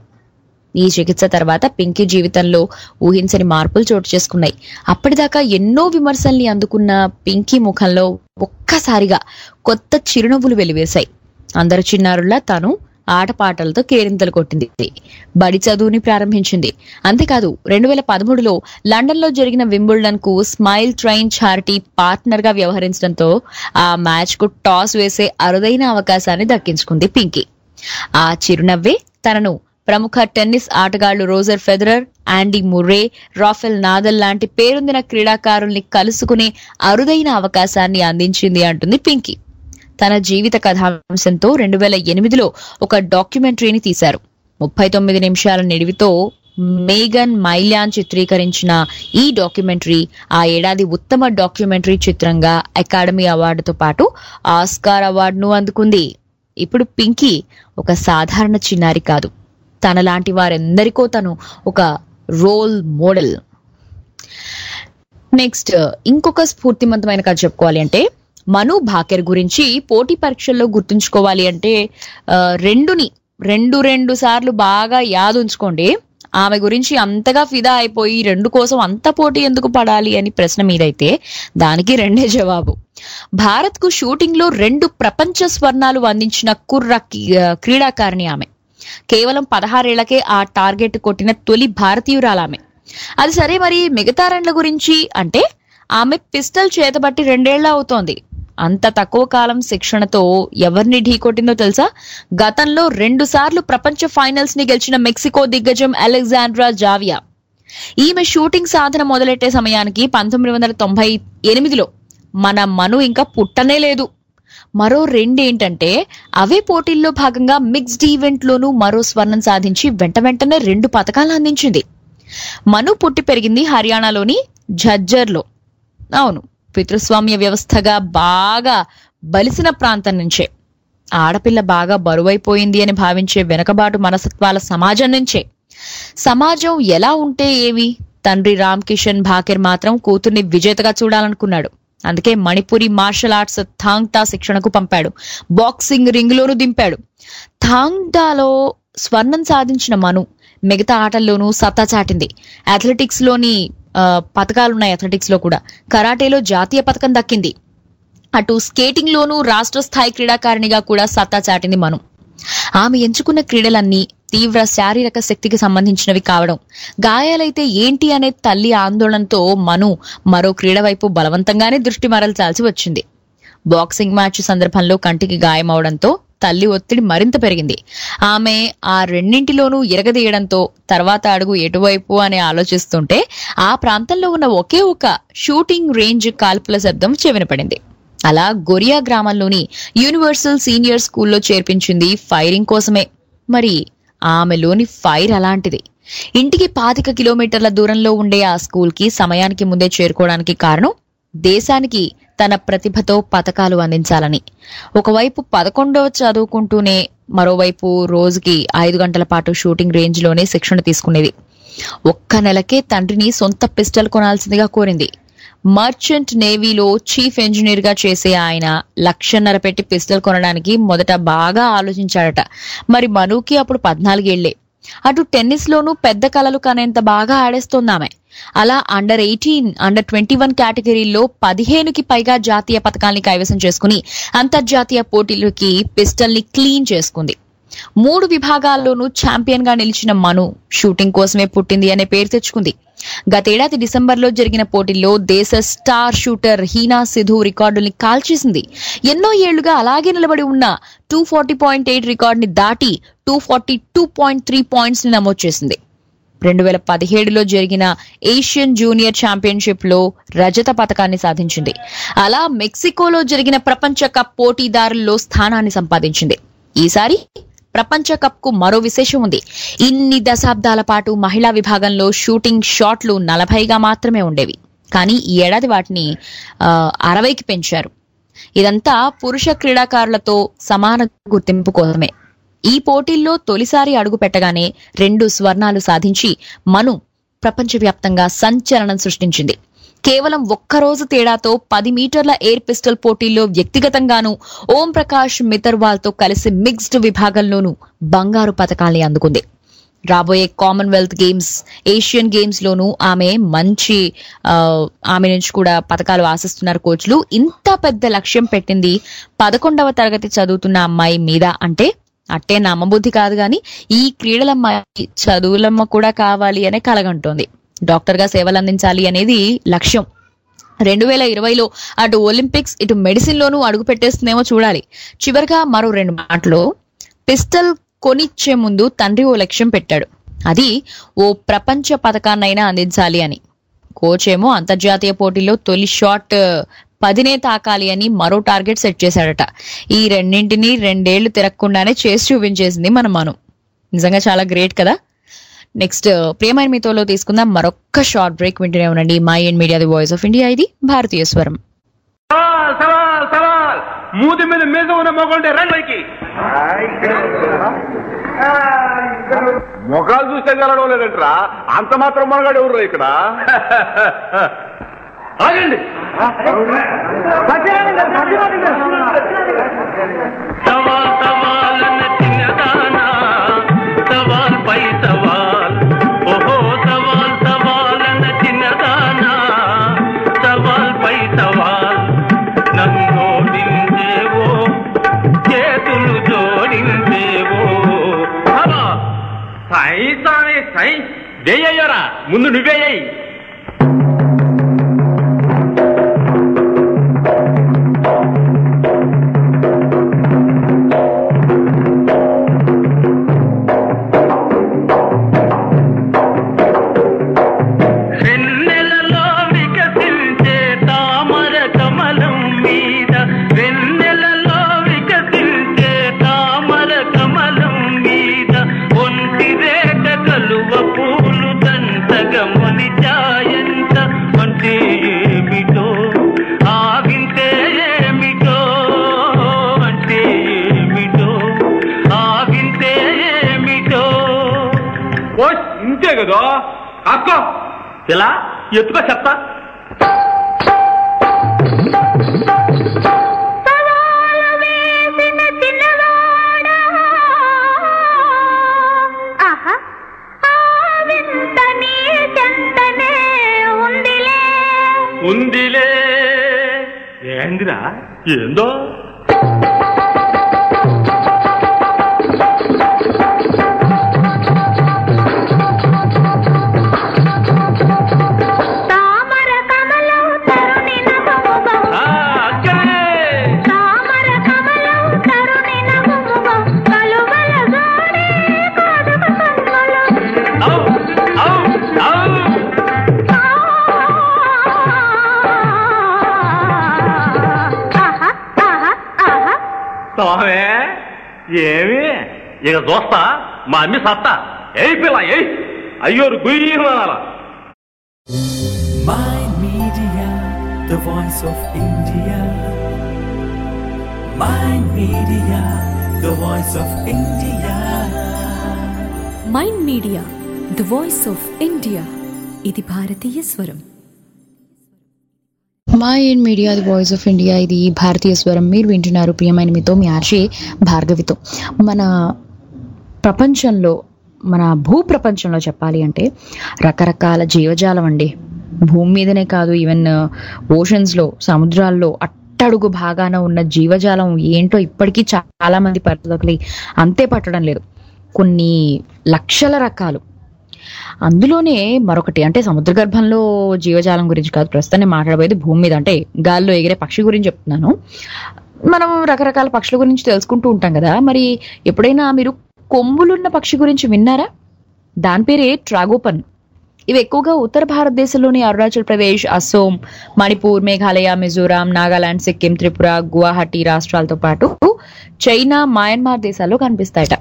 ఈ చికిత్స తర్వాత పింకీ జీవితంలో ఊహించని మార్పులు చోటు చేసుకున్నాయి అప్పటిదాకా ఎన్నో విమర్శల్ని అందుకున్న పింకీ ముఖంలో ఒక్కసారిగా కొత్త చిరునవ్వులు వెలివేశాయి అందరు చిన్నారుల్లా తాను ఆటపాటలతో కేరింతలు కొట్టింది బడి చదువుని ప్రారంభించింది అంతేకాదు రెండు వేల పదమూడులో లండన్ లో జరిగిన వింబుల్డన్ కు స్మైల్ ట్రైన్ చారిటీ పార్ట్నర్ గా వ్యవహరించడంతో ఆ మ్యాచ్ కు టాస్ వేసే అరుదైన అవకాశాన్ని దక్కించుకుంది పింకీ ఆ చిరునవ్వే తనను ప్రముఖ టెన్నిస్ ఆటగాళ్లు Roger Federer Andy Murray Rafael Nadal లాంటి పేరొందిన క్రీడాకారుల్ని కలుసుకునే అరుదైన అవకాశాన్ని అందించింది అంటుంది పింకీ తన జీవిత కథాంశంతో రెండు వేల ఎనిమిదిలో ఒక డాక్యుమెంటరీని తీశారు ముప్పై తొమ్మిది నిమిషాల నిడివితో మేగన్ మైల్యాన్ చిత్రీకరించిన ఈ డాక్యుమెంటరీ ఆ ఏడాది ఉత్తమ డాక్యుమెంటరీ చిత్రంగా అకాడమీ అవార్డుతో పాటు ఆస్కార్ అవార్డును అందుకుంది ఇప్పుడు పింకీ ఒక సాధారణ చిన్నారి కాదు తనలాంటి వారెందరికో తను ఒక రోల్ మోడల్ నెక్స్ట్ ఇంకొక స్ఫూర్తివంతమైన కథ చెప్పుకోవాలి అంటే మను భాకెర్ గురించి పోటీ పరీక్షల్లో గుర్తుంచుకోవాలి అంటే ఆ, రెండుని రెండు రెండు సార్లు బాగా యాదుంచుకోండి ఆమె గురించి అంతగా ఫిదా అయిపోయి రెండు కోసం అంత పోటీ ఎందుకు పడాలి అని ప్రశ్న మీదైతే దానికి రెండే జవాబు భారత్ కు షూటింగ్ లో రెండు ప్రపంచ స్వర్ణాలు అందించిన కుర్ర కీ- క్రీడాకారిణి ఆమె కేవలం పదహారేళ్లకే ఆ టార్గెట్ కొట్టిన తొలి భారతీయురాలామె అది సరే మరి మిగతా రెండ్ల గురించి అంటే ఆమె పిస్టల్ చేతబట్టి రెండేళ్ల అవుతోంది అంత తక్కువ కాలం శిక్షణతో ఎవరిని ఢీకొట్టిందో తెలుసా గతంలో రెండు సార్లు ప్రపంచ ఫైనల్స్ ని గెలిచిన మెక్సికో దిగ్గజం అలెగ్జాండ్రా జావియా ఈమె షూటింగ్ సాధన మొదలెట్టే సమయానికి పంతొమ్మిది వందల తొంభై ఎనిమిదిలో మన మను ఇంకా పుట్టనే లేదు మరో రెండేంటంటే అవే పోటీల్లో భాగంగా మిక్స్డ్ ఈవెంట్ లోనూ మరో స్వర్ణం సాధించి వెంట వెంటనే రెండు పథకాలు అందించింది మను పుట్టి పెరిగింది హర్యానాలోని ఝజ్జర్లో అవును పితృస్వామ్య వ్యవస్థగా బాగా బలిసిన ప్రాంతం నుంచే ఆడపిల్ల బాగా బరువైపోయింది అని భావించే వెనకబాటు మనసత్వాల సమాజం నుంచే సమాజం ఎలా ఉంటే ఏమి తండ్రి రామ్ కిషన్ భాకెర్ మాత్రం కూతుర్ని విజేతగా చూడాలనుకున్నాడు అందుకే మణిపురి మార్షల్ ఆర్ట్స్ థాంగ్టా శిక్షణకు పంపాడు బాక్సింగ్ రింగ్ లోను దింపాడు థాంగ్టాలో స్వర్ణం సాధించిన మను మిగతా ఆటల్లోనూ సత్తా చాటింది అథ్లెటిక్స్ లోని ఆ, పథకాలున్నాయి అథ్లెటిక్స్ లో కూడా కరాటేలో జాతీయ పథకం దక్కింది అటు స్కేటింగ్ లోనూ రాష్ట్ర స్థాయి క్రీడాకారిణిగా కూడా సత్తా చాటింది మను ఆమె ఎంచుకున్న క్రీడలన్నీ తీవ్ర శారీరక శక్తికి సంబంధించినవి కావడం గాయాలైతే ఏంటి అనే తల్లి ఆందోళనతో మను మరో క్రీడ వైపు బలవంతంగానే దృష్టి మరల్చాల్సి వచ్చింది బాక్సింగ్ మ్యాచ్ సందర్భంలో కంటికి గాయమవడంతో తల్లి ఒత్తిడి మరింత పెరిగింది ఆమె ఆ రెండింటిలోనూ ఎరగదీయడంతో తర్వాత అడుగు ఎటువైపు అని ఆలోచిస్తుంటే ఆ ప్రాంతంలో ఉన్న ఒకే ఒక షూటింగ్ రేంజ్ కాల్పుల శబ్దం చెవినపడింది అలా గొరియా గ్రామంలోని యూనివర్సల్ సీనియర్ స్కూల్లో చేర్పించింది ఫైరింగ్ కోసమే మరి ఆమెలోని ఫైర్ అలాంటిది ఇంటికి పాతిక కిలోమీటర్ల దూరంలో ఉండే ఆ స్కూల్ కి సమయానికి ముందే చేరుకోవడానికి కారణం దేశానికి తన ప్రతిభతో పథకాలు అందించాలని ఒకవైపు పదకొండవ చదువుకుంటూనే మరోవైపు రోజుకి ఐదు గంటల పాటు షూటింగ్ రేంజ్ లోనే శిక్షణ తీసుకునేది ఒక్క నెలకే తండ్రిని సొంత పిస్టల్ కొనాల్సిందిగా కోరింది మర్చెంట్ నేవీలో చీఫ్ ఇంజనీర్ గా చేసే ఆయన లక్షన్నర పెట్టి పిస్టల్ కొనడానికి మొదట బాగా ఆలోచించాడట మరి మనుకి అప్పుడు పద్నాలుగేళ్లే అటు టెన్నిస్ లోనూ పెద్ద కలలు కనేంత బాగా ఆడేస్తోంది ఆమె అలా under eighteen under twenty one కేటగిరీలో పదిహేనుకి పైగా జాతీయ పథకాల్ని కైవసం చేసుకుని అంతర్జాతీయ పోటీలకి పిస్టల్ ని క్లీన్ చేసుకుంది మూడు విభాగాల్లోనూ ఛాంపియన్ గా నిలిచిన మను షూటింగ్ కోసమే పుట్టింది అనే పేరు తెచ్చుకుంది గతేడాది డిసెంబర్లో జరిగిన పోటీల్లో దేశ స్టార్ షూటర్ హీనా సిధు రికార్డుల్ని కాల్చేసింది ఎన్నో ఏళ్లుగా అలాగే నిలబడి ఉన్న టూ ఫార్టీ పాయింట్ ఎయిట్ రికార్డుని దాటి two forty two point three points ని నమోదు చేసింది రెండు వేల పదిహేడులో జరిగిన ఏషియన్ జూనియర్ ఛాంపియన్షిప్ లో రజత పథకాన్ని సాధించింది అలా మెక్సికోలో జరిగిన ప్రపంచ కప్ పోటీదారుల్లో స్థానాన్ని సంపాదించింది ఈసారి ప్రపంచ కప్ కు మరో విశేషం ఉంది ఇన్ని దశాబ్దాల పాటు మహిళా విభాగంలో షూటింగ్ షాట్లు నలభైగా మాత్రమే ఉండేవి కానీ ఈ ఏడాది వాటిని ఆ, అరవైకి పెంచారు ఇదంతా పురుష క్రీడాకారులతో సమాన గుర్తింపు కోసమే ఈ పోటీల్లో తొలిసారి అడుగు పెట్టగానే రెండు స్వర్ణాలు సాధించి మను ప్రపంచవ్యాప్తంగా సంచలనం సృష్టించింది కేవలం ఒక్కరోజు తేడాతో పది మీటర్ల ఎయిర్ పిస్టల్ పోటీల్లో వ్యక్తిగతంగానూ ఓం ప్రకాష్ మితర్వాల్ తో కలిసి మిక్స్డ్ విభాగంలోనూ బంగారు పథకాల్ని అందుకుంది రాబోయే కామన్వెల్త్ గేమ్స్ ఏషియన్ గేమ్స్ లోనూ ఆమె మంచి ఆ, ఆమె నుంచి కూడా పథకాలు ఆశిస్తున్నారు కోచ్లు ఇంత పెద్ద లక్ష్యం పెట్టింది పదకొండవ తరగతి చదువుతున్న అమ్మాయి మీద అంటే అట్టే నమ్మబుద్ధి కాదు గాని ఈ క్రీడలమ్మాయి చదువులమ్మ కూడా కావాలి అనే కలగంటోంది డాక్టర్ గా సేవలు అందించాలి అనేది లక్ష్యం రెండు వేల ఇరవైలో అటు ఒలింపిక్స్ ఇటు మెడిసిన్ లోనూ అడుగు పెట్టేస్తుందేమో చూడాలి చివరిగా మరో రెండు మాటలు పిస్టల్ కొనిచ్చే ముందు తండ్రి ఓ లక్ష్యం పెట్టాడు అది ఓ ప్రపంచ పథకాన్నైనా అందించాలి అని కోచ్ ఏమో అంతర్జాతీయ పోటీల్లో తొలి షాట్ పదినే తాకాలి అని మరో టార్గెట్ సెట్ చేశాడట ఈ రెండింటిని రెండేళ్లు తిరగకుండానే చేసి చూపించేసింది మన మను నిజంగా చాలా గ్రేట్ కదా నెక్స్ట్ ప్రియమైన మీతోలో తీసుకుందాం మరొక్క షార్ట్ బ్రేక్ వింటూనే ఉండండి my and media the voice of India ఇది భారతీయ స్వరం సవాల్ సవాల్ సవాల్ మూతి మీద మీద ఉన్న మొగంటే రండి పైకి ముఖాలు చూస్తే గెలడం లేదంటరా అంత మాత్రం మనగాడు ఎవరు ఇక్కడ ఆగండి సవాల్ సవాల్ అన్న చిన్నదానా సవాల్ పై సవాల్ ఓహో సవాల్ సవాల్ అన్న చిన్నదానా సవాల్ పై సవాల్ నన్ను ఓడించేవో చేతులు జోడించేవో హవా సై సానే సై వేయ్యరా ముందు నువ్వేయ్యి వెన్నెలలో వికసించే తామర కమలం మీద వెన్నెలలో వికసించే తామర కమలం మీద ఒంటి రేఖ కలువ పూలు దంతగా మొలిచాయంత అంటే ఏమిటో ఆగింతే ఏమిటో అంటే ఏమిటో ఆగింతే ఏమిటో ఓ ఇంతే కదా అక్క ఇలా ఎత్తుగా చెప్తా ఉందిలే ఏందిరా ఏందో ఆ, అక్కడే ఔ, ఔ, ఔ. స్వామి ఏమి ఇక చూస్తా మా అమ్మి సత్తా ఏయ్ పిల్ల ఏయ్ అయ్యోరు గుయ్యాల My Media, the voice of India. My Media, the voice of India. Mind media the voice of India ఇది భారతీయ స్వరం మా in media the voice of India ఇది భారతీయ స్వరం మీరు వింటున్నారు ప్రియమైన మీతో మీ ఆర్జే భార్గవితో మన ప్రపంచంలో మన భూ ప్రపంచంలో చెప్పాలి అంటే రకరకాల జీవజాలం అండి భూమి మీదనే కాదు ఈవెన్ ఓషన్స్లో సముద్రాల్లో అట్టడుగు భాగాన ఉన్న జీవజాలం ఏంటో ఇప్పటికీ చాలా మంది పరిశోధకులు అంతే పట్టడం లేదు కొన్ని లక్షల రకాలు అందులోనే మరొకటి అంటే సముద్ర గర్భంలో జీవజాలం గురించి కాదు ప్రస్తుతం నేను మాట్లాడబోయేది భూమి మీద అంటే గాల్లో ఎగిరే పక్షి గురించి చెప్తున్నాను మనం రకరకాల పక్షుల గురించి తెలుసుకుంటూ ఉంటాం కదా మరి ఎప్పుడైనా మీరు కొమ్ములున్న పక్షి గురించి విన్నారా దాని పేరే ట్రాగోపన్ ఇవి ఎక్కువగా ఉత్తర భారతదేశంలోని అరుణాచల్ ప్రదేశ్ అస్సోం మణిపూర్ మేఘాలయ మిజోరాం నాగాలాండ్ సిక్కిం త్రిపుర గువాహటి రాష్ట్రాలతో పాటు చైనా మయన్మార్ దేశాల్లో కనిపిస్తాయట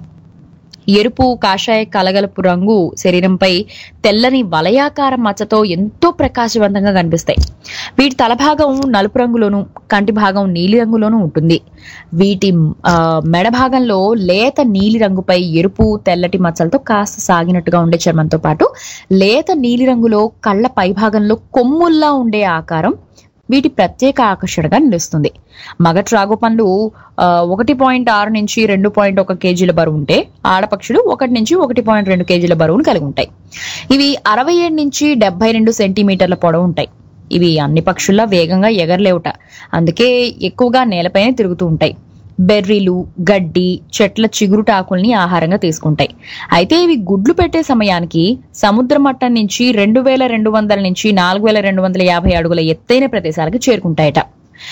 ఎరుపు కాషాయ కలగలపు రంగు శరీరంపై తెల్లని వలయాకార మచ్చతో ఎంతో ప్రకాశవంతంగా కనిపిస్తాయి వీటి తల భాగం నలుపు రంగులోను కంటి భాగం నీలి రంగులోను ఉంటుంది వీటి ఆ, మెడ భాగంలో లేత నీలి రంగుపై ఎరుపు తెల్లటి మచ్చలతో కాస్త సాగినట్టుగా ఉండే చర్మంతో పాటు లేత నీలి రంగులో కళ్ళ పైభాగంలో కొమ్ముల్లా ఉండే ఆకారం వీటి ప్రత్యేక ఆకర్షణగా నిలుస్తుంది మగ ట్రాగోపన్లు ఆ, ఒకటి పాయింట్ ఆరు నుంచి రెండు పాయింట్ ఒక కేజీల బరువు ఉంటే ఆడపక్షులు ఒకటి నుంచి ఒకటి పాయింట్ రెండు కేజీల బరువును కలిగి ఉంటాయి ఇవి అరవై ఏడు నుంచి డెబ్బై రెండు సెంటీమీటర్ల పొడవు ఉంటాయి ఇవి అన్ని పక్షుల్లా వేగంగా ఎగరలేవుట అందుకే ఎక్కువగా నేలపైనే తిరుగుతూ ఉంటాయి బెర్రీలు గడ్డి చెట్ల చిగురుటాకుల్ని ఆహారంగా తీసుకుంటాయి అయితే ఇవి గుడ్లు పెట్టే సమయానికి సముద్ర మట్టం నుంచి రెండు వేల రెండు వందల నుంచి నాలుగు వేల రెండు వందల యాభై అడుగుల ఎత్తైన ప్రదేశాలకు చేరుకుంటాయట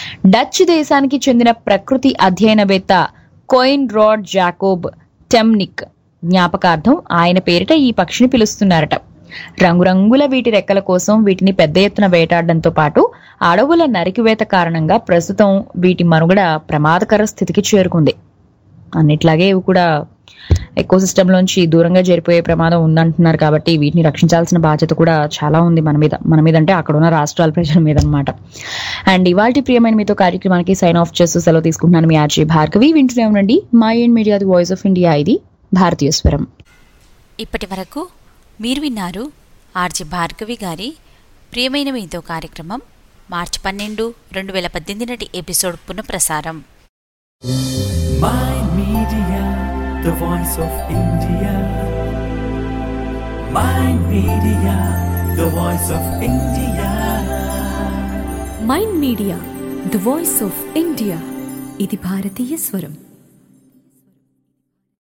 డచ్ దేశానికి చెందిన ప్రకృతి అధ్యయనవేత్త కోయిన్ రాడ్ జాకోబ్ టెమ్నిక్ జ్ఞాపకార్థం ఆయన పేరిట ఈ పక్షిని పిలుస్తున్నారట రంగురంగుల వీటి రెక్కల కోసం వీటిని పెద్ద ఎత్తున వేటాడడంతో పాటు అడవుల నరికివేత కారణంగా ప్రస్తుతం వీటి మనుగడ ప్రమాదకర స్థితికి చేరుకుంది అన్నిట్లాగే ఇవి కూడా ఎకో లోంచి దూరంగా జరిపోయే ప్రమాదం ఉందంటున్నారు కాబట్టి వీటిని రక్షించాల్సిన బాధ్యత కూడా చాలా ఉంది మన మీద మన మీద అంటే అక్కడ ఉన్న రాష్ట్రాల ప్రజల మీద అనమాట అండ్ ఇవాళ ప్రియమైన మీతో కార్యక్రమానికి సైన్ ఆఫ్ చేస్తూ సెలవు తీసుకుంటున్నాను మీ ఆర్జీ భార్గవి వింటూనే ఉండండి my and media the voice of India ఇది భారతీయ స్వరం ఇప్పటి వరకు మీరు విన్నారు ఆర్జి భార్గవి గారి ప్రియమైన మీతో కార్యక్రమం మార్చి పన్నెండు రెండు వేల పద్దెనిమిది నాటి ఎపిసోడ్ పునఃప్రసారం Mind Media, the voice of India. Mind Media, the voice of India. Mind media the voice of India ఇది భారతీయ స్వరం